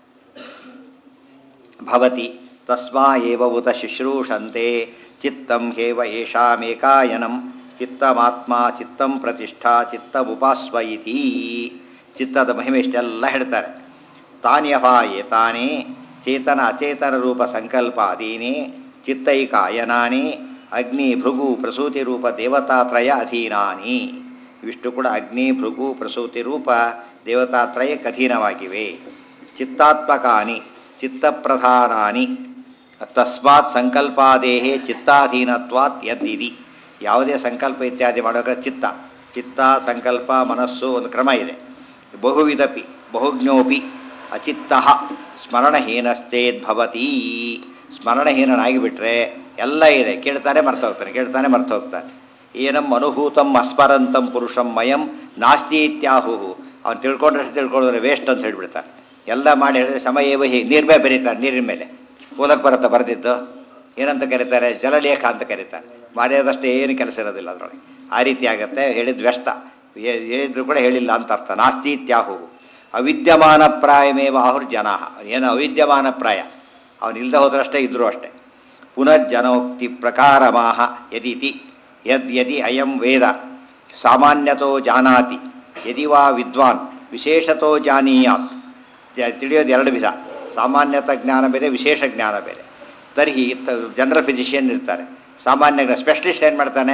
ಭವತಿ ತಸ್ಮಾ ಏವ ಉತ ಶುಶ್ರೂಷಂತೆ ಚಿತ್ತಂ ಹೇವ ಯೇಷಾಮೇಕಾಯನಂ ಚಿತ್ತಮಾತ್ಮ ಚಿತ್ತಂ ಪ್ರತಿಷ್ಠಾ ಚಿತ್ತಮುಪಾಸ್ವ ಇತಿ ಚಿತ್ತದ ಮಹಿಮೆ ಇಷ್ಟೆಲ್ಲ ಹೇಳ್ತಾರೆ ತಾನ್ಯಹ ಏತಾನೇ ಚೇತನ ಅಚೇತನ ರೂಪ ಸಂಕಲ್ಪಾದೀನಿ ಚಿತ್ತೈಕಾಯನಾನಿ ಅಗ್ನಿ ಭೃಗು ಪ್ರಸೂತಿ ರೂಪ ದೇವತಾತ್ರಯ ಅಧೀನಾನಿ ಇವಿಷ್ಟು ಕೂಡ ಅಗ್ನಿ ಭೃಗು ಪ್ರಸೂತಿ ರೂಪ ದೇವತಾತ್ರಯಕ್ಕೆ ಅಧೀನವಾಗಿವೆ ಚಿತ್ತಾತ್ಮಕಾನಿ ಚಿತ್ತಪ್ರಧಾನಾನಿ ತಸ್ಮಾತ್ ಸಂಕಲ್ಪಾದೇಹೇ ಚಿತ್ತಾಧೀನತ್ವಾತ್ ಯದ್ದಿದಿ ಯಾವುದೇ ಸಂಕಲ್ಪ ಇತ್ಯಾದಿ ಮಾಡಬೇಕಾದ್ರೆ ಚಿತ್ತ ಚಿತ್ತ ಸಂಕಲ್ಪ ಮನಸ್ಸು ಒಂದು ಕ್ರಮ ಇದೆ ಬಹುವಿಧಪಿ ಬಹುಜ್ಞೋಪಿ ಅಚಿತ್ತ ಸ್ಮರಣಹೀನಶ್ಚೇದ್ಭವತಿ ಸ್ಮರಣಹೀನನಾಗಿಬಿಟ್ರೆ ಎಲ್ಲ ಇದೆ ಕೇಳ್ತಾನೆ ಮರ್ತ ಹೋಗ್ತಾನೆ ಕೇಳ್ತಾನೆ ಮರ್ತ ಹೋಗ್ತಾನೆ ಏನಂ ಅನುಭೂತಂ ಅಸ್ಮರಂತಂ ಪುರುಷಂ ಮಯಂ ನಾಸ್ತಿ ಇತ್ಯಾಹು ಅವ್ನು ತಿಳ್ಕೊಂಡ್ರೆ ತಿಳ್ಕೊಂಡ್ರೆ ವೇಸ್ಟ್ ಅಂತ ಹೇಳ್ಬಿಡ್ತಾನೆ ಎಲ್ಲ ಮಾಡಿ ಹೇಳಿದ್ರೆ ಸಮಯವೇ ಹೀಗೆ ನೀರು ಮೇಲೆ ಬೆರೀತಾರೆ ನೀರಿನ ಮೇಲೆ ಓದಕ್ಕೆ ಬರುತ್ತೆ ಬರೆದಿದ್ದು ಏನಂತ ಕರೀತಾರೆ ಜಲಲೇಖ ಅಂತ ಕರೀತಾರೆ ಮಾಡಿದಷ್ಟೇ ಏನು ಕೆಲಸ ಇರೋದಿಲ್ಲ ಅದರೊಳಗೆ ಆ ರೀತಿ ಆಗುತ್ತೆ ಹೇಳಿದ ವ್ಯಷ್ಟ ಹೇ- ಹೇಳಿದ್ರು ಕೂಡ ಹೇಳಿಲ್ಲ ಅಂತ ಅರ್ಥ ನಾಸ್ತಿ ಇತ್ಯಾಹು ಅವಿದ್ಯಮಾನ ಪ್ರಾಯಮೇವ ಆಹುರ್ ಜನ ಏನು ಅವಿದ್ಯಮಾನ ಪ್ರಾಯ ಅವನು ಇಲ್ಲದೆ ಹೋದ್ರಷ್ಟೇ ಇದ್ದರೂ ಅಷ್ಟೇ ಪುನರ್ಜನೋಕ್ತಿ ಪ್ರಕಾರಮಾಹ ಯದಿತಿ ಯದ್ ಯದಿ ಅಯಂ ವೇದ ಸಾಮಾನ್ಯತೋ ಜಾನಾತಿ ಯದಿ ವಾ ವಿದ್ವಾನ್ ವಿಶೇಷತೋ ಜಾನೀಯಾತ್ ತ- ತಿಳಿಯೋದು ಎರಡು ವಿಧ ಸಾಮಾನ್ಯತ ಜ್ಞಾನ ಬೇರೆ ವಿಶೇಷ ಜ್ಞಾನ ಬೇರೆ ತರ್ಹಿ ಜನರಲ್ ಫಿಸಿಷಿಯನ್ ಇರ್ತಾರೆ ಸಾಮಾನ್ಯ ಸ್ಪೆಷಲಿಸ್ಟ್ ಏನು ಮಾಡ್ತಾನೆ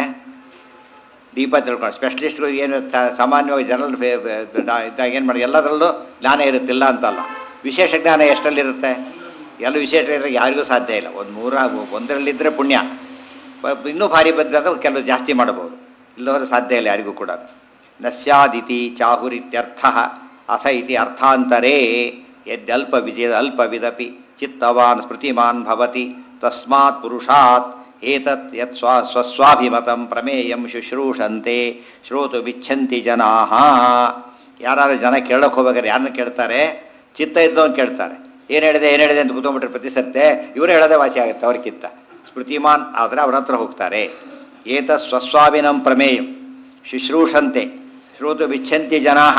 ಡೀಪ ತಿಳ್ಕೊಂಡು ಸ್ಪೆಷಲಿಸ್ಟ್ಗಳು ಏನು ತ- ಸಾಮಾನ್ಯವಾಗಿ ಜನರಲ್ ಇದ್ದಾಗ ಏನು ಮಾಡಿ ಎಲ್ಲದರಲ್ಲೂ ಜ್ಞಾನ ಇರುತ್ತಿಲ್ಲ ಅಂತಲ್ಲ ವಿಶೇಷ ಜ್ಞಾನ ಎಷ್ಟರಲ್ಲಿರುತ್ತೆ ಎಲ್ಲ ವಿಶೇಷ ಇರೋ ಯಾರಿಗೂ ಸಾಧ್ಯ ಇಲ್ಲ ಒಂದು ನೂರ ಒಂದರಲ್ಲಿದ್ದರೆ ಪುಣ್ಯ ಬ- ಇನ್ನೂ ಭಾರಿ ಬಂದರೆ ಕೆಲವು ಜಾಸ್ತಿ ಮಾಡಬಹುದು ಇಲ್ಲದವರು ಸಾಧ್ಯ ಇಲ್ಲ ಯಾರಿಗೂ ಕೂಡ ನಸ್ಯಾದಿತಿ ಚಾಹುರಿತ್ಯರ್ಥ ಅಥ ಇತಿ ಅರ್ಥಾಂತರೇ ಯದ್ಯಲ್ಪ ವಿಜಯ ಅಲ್ಪವಿದಪಿ ಚಿತ್ತವಾನ್ ಸ್ಮೃತಿಮಾನ್ ಭವತಿ ತಸ್ಮಾತ್ ಪುರುಷಾತ್ ಏತತ್ ಯತ್ ಸ್ವ ಸ್ವಸ್ವಾಭಿಮತಂ ಪ್ರಮೇಯಂ ಶುಶ್ರೂಷಂತೆ ಶ್ರೋತು ಬಿಚ್ಛಂತಿ ಜನಾಃ ಯಾರು ಜನ ಕೇಳೋಕೆ ಹೋಗ್ಬೇಕಾದ್ರೆ ಯಾರನ್ನ ಕೇಳ್ತಾರೆ ಚಿತ್ತ ಇದ್ದವನು ಕೇಳ್ತಾರೆ ಏನು ಹೇಳಿದೆ ಏನು ಹೇಳಿದೆ ಅಂತ ಕೂತ್ಕೊಂಡ್ಬಿಟ್ರೆ ಪ್ರತಿ ಸರ್ತೆ ಇವರು ಹೇಳೋದೇ ವಾಸಿ ಆಗುತ್ತೆ ಅವ್ರಿಗಿಂತ ಸ್ಮೃತಿಮಾನ್ ಆದರೆ ಅವ್ರ ಹತ್ರ ಹೋಗ್ತಾರೆ ಏತ ಸ್ವಸ್ವಾಭಿನಂ ಪ್ರಮೇಯಂ ಶುಶ್ರೂಷಂತೆ ಶ್ರೋತು ಬಿಚ್ಛಂತಿ ಜನಾಃ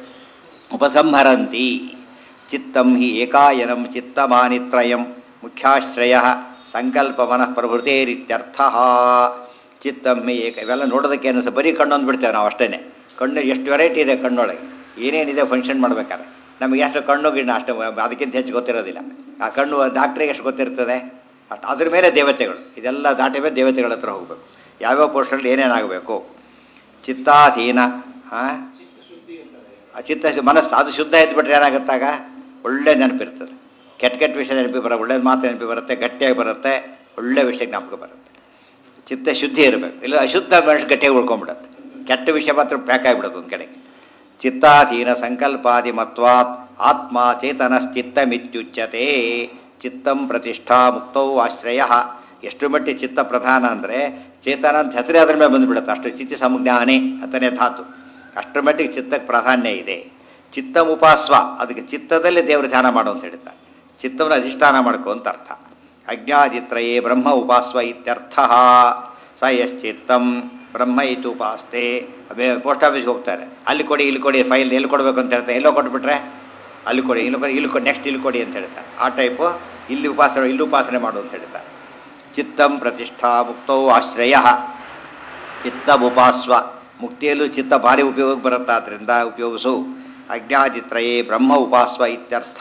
ಉಪಸಂಹರಂತಿ ಚಿತ್ತಂ ಹಿ ಏಕಾಯನಂ ಚಿತ್ತಮಾನಿತ್ರಯಂ ಮುಖ್ಯಾಶ್ರಯ ಸಂಕಲ್ಪ ಮನಃ ಪ್ರಭೃತೇರಿತ್ಯರ್ಥ ಚಿತ್ತಂ ಹಿ ಏಕ ಇವೆಲ್ಲ ನೋಡೋದಕ್ಕೆ ಅನಿಸ ಬರೀ ಕಣ್ಣೊಂದು ಬಿಡ್ತೇವೆ ನಾವು ಅಷ್ಟೇ ಕಣ್ಣು ಎಷ್ಟು ವೆರೈಟಿ ಇದೆ ಕಣ್ಣೊಳಗೆ ಏನೇನಿದೆ ಫಂಕ್ಷನ್ ಮಾಡ್ಬೇಕಾದ್ರೆ ನಮಗೆ ಎಷ್ಟು ಕಣ್ಣು ಗಿಣ್ಣು ಅಷ್ಟು ಅದಕ್ಕಿಂತ ಹೆಚ್ಚು ಗೊತ್ತಿರೋದಿಲ್ಲ ಆ ಕಣ್ಣು ಡಾಕ್ಟ್ರಿಗೆ ಎಷ್ಟು ಗೊತ್ತಿರ್ತದೆ ಅಷ್ಟ್- ಅದ್ರ ಮೇಲೆ ದೇವತೆಗಳು ಇದೆಲ್ಲ ದಾಟಿ ಮೇಲೆ ದೇವತೆಗಳ ಹತ್ರ ಹೋಗಬೇಕು ಯಾವ್ಯಾವ ಪೋಸ್ಟಲ್ಲಿ ಏನೇನಾಗಬೇಕು ಚಿತ್ತಾಧೀನ ಹಾಂ ಆ ಚಿತ್ತ ಶು- ಮನಸ್ಸು ಅದು ಶುದ್ಧ ಇದ್ಬಿಟ್ರೆ ಏನಾಗುತ್ತಾಗ ಒಳ್ಳೆ ನೆನಪಿರ್ತದೆ ಕೆಟ್ಟ ಕೆಟ್ಟ ವಿಷಯ ನೆನಪಿ ಬರ ಒಳ್ಳೇದು ಮಾತು ನೆನಪಿ ಬರುತ್ತೆ ಗಟ್ಟಿಯಾಗಿ ಬರುತ್ತೆ ಒಳ್ಳೆ ವಿಷಯ ಜ್ಞಾಪಕ ಬರುತ್ತೆ ಚಿತ್ತ ಶುದ್ಧಿ ಇರಬೇಕು ಇಲ್ಲ ಅಶುದ್ಧ ಮನುಷ್ಯ ಗಟ್ಟಿಯಾಗಿ ಉಳ್ಕೊಂಡ್ಬಿಡುತ್ತೆ ಕೆಟ್ಟ ವಿಷಯ ಮಾತ್ರ ಪ್ಯಾಕ್ ಆಗಿಬಿಡೋದು ಒಂದು ಕಡೆಗೆ ಚಿತ್ತಾಧೀನ ಸಂಕಲ್ಪಾದಿ ಮತ್ವಾತ್ ಆತ್ಮ ಚೇತನಶ್ಚಿತ್ತಮಿತ್ಯುಚ್ಯತೆ ಚಿತ್ತಂ ಪ್ರತಿಷ್ಠಾ ಮುಕ್ತೌ ಆಶ್ರಯ ಎಷ್ಟು ಮಟ್ಟಿಗೆ ಚಿತ್ತ ಪ್ರಧಾನ ಅಂದರೆ ಚೇತನ ಅಂತ ಹೆಸರೇ ಅದ್ರ ಮೇಲೆ ಬಂದುಬಿಡುತ್ತೆ ಅಷ್ಟು ಚಿತ್ತ ಸಂಜ್ಞಾನೆ ಅಂತನೇ ಧಾತು ಅಷ್ಟರ ಮಟ್ಟಿಗೆ ಚಿತ್ತಕ್ಕೆ ಪ್ರಾಧಾನ್ಯ ಇದೆ ಚಿತ್ತಂ ಉಪಾಸ್ವ ಅದಕ್ಕೆ ಚಿತ್ತದಲ್ಲಿ ದೇವರು ಧ್ಯಾನ ಮಾಡು ಅಂತ ಹೇಳ್ತಾರೆ ಚಿತ್ತವನ್ನು ಅಧಿಷ್ಠಾನ ಮಾಡ್ಕೊ ಅಂತ ಅರ್ಥ ಅಜ್ಞಾದಿತ್ರಯೇ ಬ್ರಹ್ಮ ಉಪಾಸ್ವ ಇತ್ಯರ್ಥ ಸ ಯಶ್ಚಿತ್ತಂ ಬ್ರಹ್ಮ ಇತ್ತು ಉಪಾಸ್ತೆ ಪೋಸ್ಟ್ ಆಫೀಸ್ಗೆ ಹೋಗ್ತಾರೆ ಅಲ್ಲಿ ಕೊಡಿ ಇಲ್ಲಿ ಕೊಡಿ ಫೈಲ್ ಎಲ್ಲಿ ಕೊಡಬೇಕು ಅಂತ ಹೇಳ್ತಾರೆ ಎಲ್ಲೋ ಕೊಟ್ಬಿಟ್ರೆ ಅಲ್ಲಿ ಕೊಡಿ ಇಲ್ಲಿ ಕೊಡಿ ಇಲ್ಲಿ ಕೊಡಿ ನೆಕ್ಸ್ಟ್ ಇಲ್ಲಿ ಕೊಡಿ ಅಂತ ಹೇಳ್ತಾರೆ ಆ ಟೈಪು ಇಲ್ಲಿ ಉಪಾಸನೆ ಇಲ್ಲಿ ಉಪಾಸನೆ ಮಾಡು ಅಂತ ಹೇಳ್ತಾರೆ ಚಿತ್ತಂ ಪ್ರತಿಷ್ಠಾ ಮುಕ್ತೌ ಆಶ್ರಯ ಚಿತ್ತ ಉಪಾಸ್ವ ಮುಕ್ತಿಯಲ್ಲೂ ಚಿತ್ತ ಭಾರಿ ಉಪಯೋಗಕ್ಕೆ ಬರುತ್ತಾದ್ರಿಂದ ಉಪಯೋಗಿಸು ಅಜ್ಞಾದಿತ್ರಯೇ ಬ್ರಹ್ಮ ಉಪಾಸ್ವ ಇತ್ಯರ್ಥ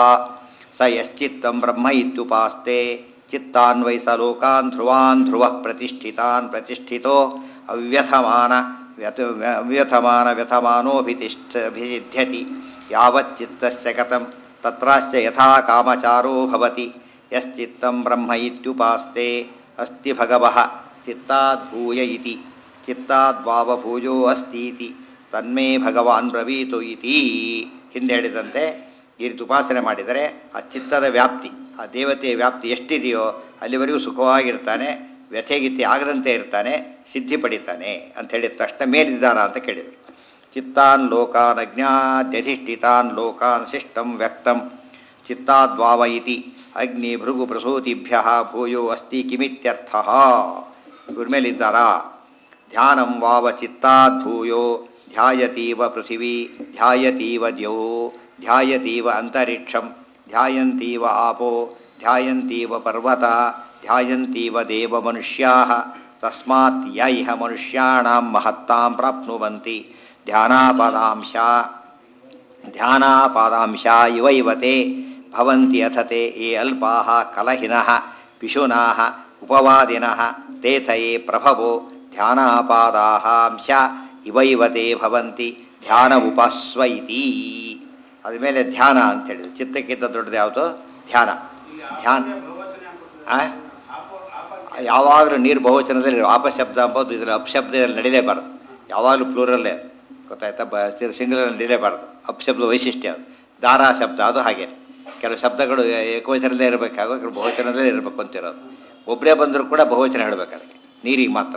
ಸ ಯಶ್ಚಿತ್ತಂ ಬ್ರಹ್ಮ ಇತ್ಯುಪಾಸ್ತೆ ಚಿತ್ತಾನ್ ವೈ ಸ ಲೋಕಾನ್ ಧ್ರುವಾನ್ ಧ್ರುವ ಪ್ರತಿಷ್ಠಿತಾನ್ ಪ್ರತಿಷ್ಠಿತೋ ಅವ್ಯಥಮಾನ ವ್ಯಥ ಅವ್ಯಥಮಾನ ವ್ಯಥಮಾನೋಭಿತಿಷ್ಠ ಅಭಿಸಿದ್ಧ್ಯತಿ ಯಾವಚ್ಚಿತ್ತಸ್ಯ ಕಥಂ ತತ್ರಾಶ್ಚ ಯಥಾ ಕಾಮಚಾರೋ ಭವತಿ ಯಶ್ಚಿತ್ತಂ ಬ್ರಹ್ಮ ಇತ್ಯುಪಾಸ್ತೆ ಅಸ್ತಿ ಭಗವಃ ಚಿತ್ತಾದ್ಭೂಯ ಇತಿ ಚಿತ್ತಾದ್ವಾವಭೂಯೋ ಅಸ್ತೀತಿ ತನ್ಮೇ ಭಗವಾನ್ ಬ್ರವೀತು ಇತಿ ಹಿಂದೆ ಹೇಳಿದಂತೆ ಈ ರೀತಿ ಉಪಾಸನೆ ಮಾಡಿದರೆ ಆ ಚಿತ್ತದ ವ್ಯಾಪ್ತಿ ಆ ದೇವತೆಯ ವ್ಯಾಪ್ತಿ ಎಷ್ಟಿದೆಯೋ ಅಲ್ಲಿವರೆಗೂ ಸುಖವಾಗಿರ್ತಾನೆ ವ್ಯಥೆಗಿತ್ತಿ ಆಗದಂತೆ ಇರ್ತಾನೆ ಸಿದ್ಧಿ ಪಡಿತಾನೆ ಅಂತ ಹೇಳಿದ ತಕ್ಷಣ ಮೇಲಿದ್ದಾರ ಅಂತ ಕೇಳಿದರು ಚಿತ್ತಾನ್ ಲೋಕಾನ್ ಅಜ್ಞಾದ್ಯಧಿಷ್ಠಿತಾನ್ ಲೋಕಾನ್ ಶಿಷ್ಟಂ ವ್ಯಕ್ತಂ ಚಿತ್ತಾದ್ವಾವ ಇತಿ ಅಗ್ನಿ ಭೃಗು ಪ್ರಸೂತಿಭ್ಯ ಭೂಯೋ ಅಸ್ತಿ ಕಿಮಿತ್ಯರ್ಥ ಇವ್ರ ಮೇಲಿದ್ದಾರಾ ಧ್ಯಾನಂ ವಾವ ಚಿತ್ತಾದ್ಭೂಯೋ ಧ್ಯಾಯತೀವ ಪೃಥಿವೀ ಧ್ಯಾಯತೀವ ದ್ಯೋ ಧ್ಯಾಯತೀವ ಅಂತರಿಕ್ಷಂ ಧ್ಯಾಯಂತೀವ ಆಪೋ ಧ್ಯಾಯಂತೀವ ಪರ್ವತ ಧ್ಯಾಯಂತೀವ ದೇವ ಮನುಷ್ಯಾ ತಸ್ಮಾತ್ ಯ ಇಹ ಮನುಷ್ಯಾಣಾಂ ಮಹತ್ತಾಂ ಪ್ರಾಪ್ನುವಂತಿ ಧ್ಯಾನಾಪದಾಂಶ ಧ್ಯಾನಾಪಾದಾಂಶ ಇವೈವತೆ ಭವಂತಿ ಅಥತೆ ಯೇ ಅಲ್ಪಾಃ ಕಲಹಿನಃ ಪಿಶುನಾಃ ಉಪವಾದಿನಃ ತೇಥಯೇ ಪ್ರಭವೋ ಧ್ಯಾನಾಪಾದಾಃ ಅಂಶ ಇವೈವತೆ ಭವಂತಿ ಧ್ಯಾನ ಉಪಾಸ್ವ ಇತಿ ಅದ್ರ ಮೇಲೆ ಧ್ಯಾನ ಅಂತ ಹೇಳಿದ್ರು ಚಿತ್ತಕ್ಕಿಂತ ದೊಡ್ಡದು ಯಾವುದು ಧ್ಯಾನ ಧ್ಯಾನ ಆ? ಯಾವಾಗಲೂ ನೀರು ಬಹುವಚನದಲ್ಲಿ ಆಪಶಬ್ದ ಅಂಬೋದು ಇದರ ಅಪಶಬ್ದದಲ್ಲಿ ನಡೀಲೇಬಾರ್ದು ಯಾವಾಗಲೂ ಪ್ಲೂರಲ್ಲೇ ಗೊತ್ತಾಯ್ತಾ ಬ ಸಿಂಗಲ್ ನಡೀಲೇಬಾರ್ದು ಅಪಶಬ್ದ ವೈಶಿಷ್ಟ್ಯ ಅದು ದಾರಾ ಶಬ್ದ ಅದು ಹಾಗೆ ಕೆಲವು ಶಬ್ದಗಳು ಏ- ಏಕವಚನದಲ್ಲೇ ಇರಬೇಕಾಗೋ ಕೆಲವು ಬಹುವಚನದಲ್ಲೇ ಇರಬೇಕು ಅಂತಿರೋದು ಒಬ್ಬರೇ ಬಂದರೂ ಕೂಡ ಬಹುವಚನ ಹೇಳಬೇಕು ಅದಕ್ಕೆ ನೀರಿಗೆ ಮಾತ್ರ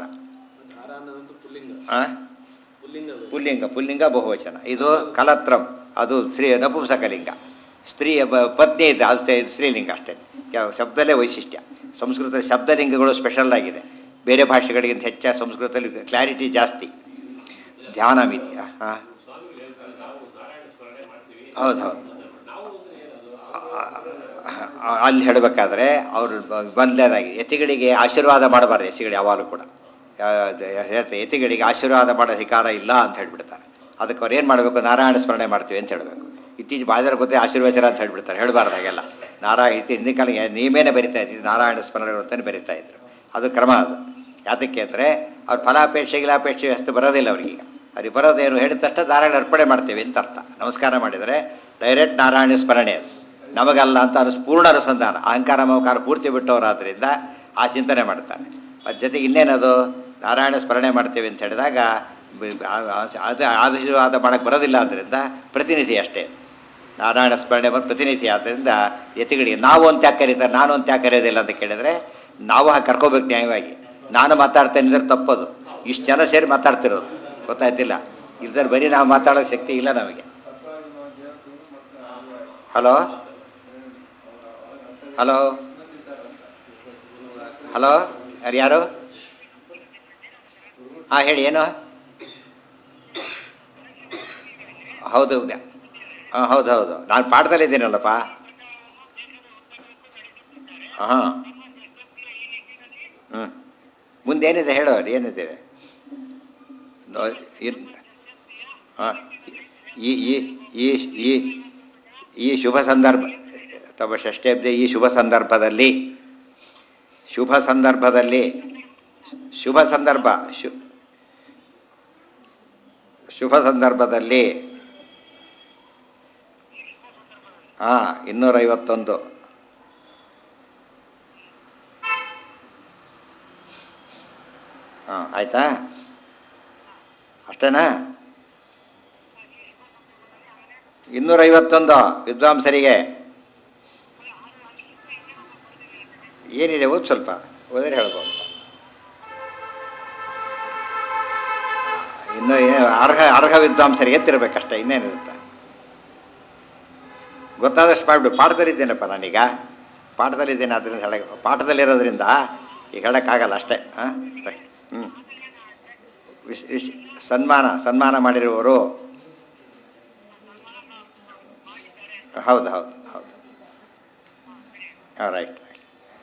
ಆ? ಪುಲ್ಲಿಂಗ ಪುಲ್ಲಿಂಗ ಬಹುವಚನ ಇದು ಕಲತ್ರಂ ಅದು ಸ್ತ್ರೀ ನಪುಂಸಕಲಿಂಗ ಸ್ತ್ರೀಯ ಬ- ಪತ್ನಿ ಇದೆ ಅದು ಸ್ತ್ರೀ- ಸ್ತ್ರೀಲಿಂಗ ಅಷ್ಟೇ ಕೆಲವು ಶಬ್ದಲ್ಲೇ ವೈಶಿಷ್ಟ್ಯ ಸಂಸ್ಕೃತದ ಶಬ್ದಲಿಂಗಗಳು ಸ್ಪೆಷಲ್ ಆಗಿದೆ ಬೇರೆ ಭಾಷೆಗಳಿಗಿಂತ ಹೆಚ್ಚ ಸಂಸ್ಕೃತದಲ್ಲಿ ಕ್ಲಾರಿಟಿ ಜಾಸ್ತಿ ಧ್ಯಾನ ಮಿತಿ ಹಾಂ ಹೌದು ಹೌದು ಆ- ಅಲ್ಲಿ ಹೇಳಬೇಕಾದ್ರೆ ಅವರು ಬಂದಲೇದಾಗಿ ಯತಿಗಳಿಗೆ ಆಶೀರ್ವಾದ ಮಾಡಬಾರ್ದು ಯತಿಗಳು ಯಾವಾಗಲೂ ಕೂಡ ಯಾ- ಹೇಳ್ತಾರೆ, ಯತಿಗಳಿಗೆ ಆಶೀರ್ವಾದ ಮಾಡೋ ಅಧಿಕಾರ ಇಲ್ಲ ಅಂತ ಹೇಳ್ಬಿಡ್ತಾರೆ ಅದಕ್ಕೆ ಅವ್ರು ಏನು ಮಾಡಬೇಕು ನಾರಾಯಣ ಸ್ಮರಣೆ ಮಾಡ್ತೀವಿ ಅಂತ ಹೇಳಬೇಕು ಇತ್ತೀಚೆ ಬಾಜಾರ ಗೊತ್ತೇ ಆಶೀರ್ವಚನ ಅಂತ ಹೇಳ್ಬಿಡ್ತಾರೆ ಹೇಳಬಾರ್ದು ಹಾಗೆಲ್ಲ ನಾರಾಯಣ ಇತ್ತೀ ಹಿಂದಿನ ಕಾಲ ನೀವೇನೇ ಬರಿತಾ ಇದ್ದೀವಿ ನಾರಾಯಣ ಸ್ಮರಣೆ ಅಂತಾನೆ ಬರಿತಾ ಇದ್ರು ಅದು ಕ್ರಮ ಅದು ಯಾತಕ್ಕೆ ಅಂದರೆ ಅವ್ರ ಫಲಾಪೇಕ್ಷೆ ಗಿಲಾಪೇಕ್ಷೆ ಅಷ್ಟು ಬರೋದಿಲ್ಲ ಅವ್ರಿಗೀಗ ಅವ್ರಿಗೆ ಬರೋದೇನು ಹೇಳಿದ ತಕ್ಷಣ ನಾರಾಯಣ ಅರ್ಪಣೆ ಮಾಡ್ತೇವೆ ಅಂತ ಅರ್ಥ ನಮಸ್ಕಾರ ಮಾಡಿದರೆ ಡೈರೆಕ್ಟ್ ನಾರಾಯಣ ಸ್ಮರಣೆ ಅದು ನಮಗಲ್ಲ ಅಂತ ಅನಿಸ್ ಪೂರ್ಣ ಅನುಸಂಧಾನ ಅಹಂಕಾರ ಮಮಕಾರ ಪೂರ್ತಿ ಬಿಟ್ಟವರಾದ್ರಿಂದ ಆ ಚಿಂತನೆ ಮಾಡ್ತಾರೆ ಅದ್ರ ಜೊತೆಗೆ ಇನ್ನೇನದು ನಾರಾಯಣ ಸ್ಮರಣೆ ಮಾಡ್ತೇವೆ ಅಂತ ಹೇಳಿದಾಗ ಬ- ಆ- ಆ- ಅದು ಆಶೀರ್ವಾದ ಮಾಡೋಕ್ಕೆ ಬರೋದಿಲ್ಲ ಆದ್ದರಿಂದ ಪ್ರತಿನಿಧಿ ಅಷ್ಟೇ ನಾರಾಯಣ ಸ್ಮರಣೆ ಬಂದು ಪ್ರತಿನಿಧಿ ಆದ್ದರಿಂದ ಯತಿಗಳಿಗೆ ನಾವು ಅಂತ ಯಾಕೆ ಕರೀತಾರೆ ನಾನು ಅಂತ ಯಾಕೆ ಕರೆಯೋದಿಲ್ಲ ಅಂತ ಕೇಳಿದರೆ ನಾವು ಹಾಗೆ ಕರ್ಕೋಬೇಕು ನ್ಯಾಯವಾಗಿ ನಾನು ಮಾತಾಡ್ತೇನೆ ಅಂದ್ರೆ ತಪ್ಪದು ಇಷ್ಟು ಜನ ಸೇರಿ ಮಾತಾಡ್ತಿರೋದು ಗೊತ್ತಾಯ್ತಿಲ್ಲ ಇಲ್ದ್ರೆ ಬರೀ ನಾವು ಮಾತಾಡೋ ಶಕ್ತಿ ಇಲ್ಲ ನಮಗೆ ಹಲೋ ಹಲೋ ಹಲೋ ಯಾರು ಯಾರು ಹಾಂ ಹೇಳಿ ಏನು ಹೌದು ಹಾಂ ಹೌದು ಹೌದು ನಾನು ಪಾಠದಲ್ಲಿದ್ದೀನಲ್ಲಪ್ಪ ಹಾಂ ಹ್ಞೂ ಮುಂದೇನಿದೆ ಹೇಳೋ ಏನಿದೆ ನೋ- ಇನ್- ಹಾಂ ಈ ಈ ಈ ಈ ಈ ಶುಭ ಸಂದರ್ಭ ತಮ್ಮ ಷಷ್ಠೇಬ್ದೆ ಈ ಶುಭ ಸಂದರ್ಭದಲ್ಲಿ ಶುಭ ಸಂದರ್ಭದಲ್ಲಿ ಶುಭ ಸಂದರ್ಭ ಶು ಶುಭ ಸಂದರ್ಭದಲ್ಲಿ ಹಾಂ ಇನ್ನೂರೈವತ್ತೊಂದು ಹಾಂ ಆಯಿತಾ ಅಷ್ಟೇನಾ ಇನ್ನೂರೈವತ್ತೊಂದು ವಿದ್ವಾಂಸರಿಗೆ ಏನಿದೆ ಓದ್ ಸ್ವಲ್ಪ ಓದಿದ್ರೆ ಹೇಳ್ಬೋದು ಇನ್ನು ಏ- ಅರ್ಹ ಅರ್ಹ ವಿದ್ವಾಂಸರಿಗೆ ಎತ್ತಿರ್ಬೇಕಷ್ಟೇ ಇನ್ನೇನಿರುತ್ತೆ ಗೊತ್ತಾದಷ್ಟು ಮಾಡಿಬಿಡು ಪಾಠದಲ್ಲಿದ್ದೇನಪ್ಪ ನಾನೀಗ ಪಾಠದಲ್ಲಿದ್ದೇನೆ ಅದರಿಂದ ಹೇಳ ಪಾಠದಲ್ಲಿರೋದ್ರಿಂದ ಈಗ ಹೇಳೋಕ್ಕಾಗಲ್ಲ ಅಷ್ಟೇ ಹಾಂ ಹ್ಞೂ ವಿಶ್ ವಿಶ್ ಸನ್ಮಾನ ಸನ್ಮಾನ ಮಾಡಿರುವವರು ಹೌದು ಹೌದು ಹೌದು ಹಾಂ ರೈಟ್ ರೈಟ್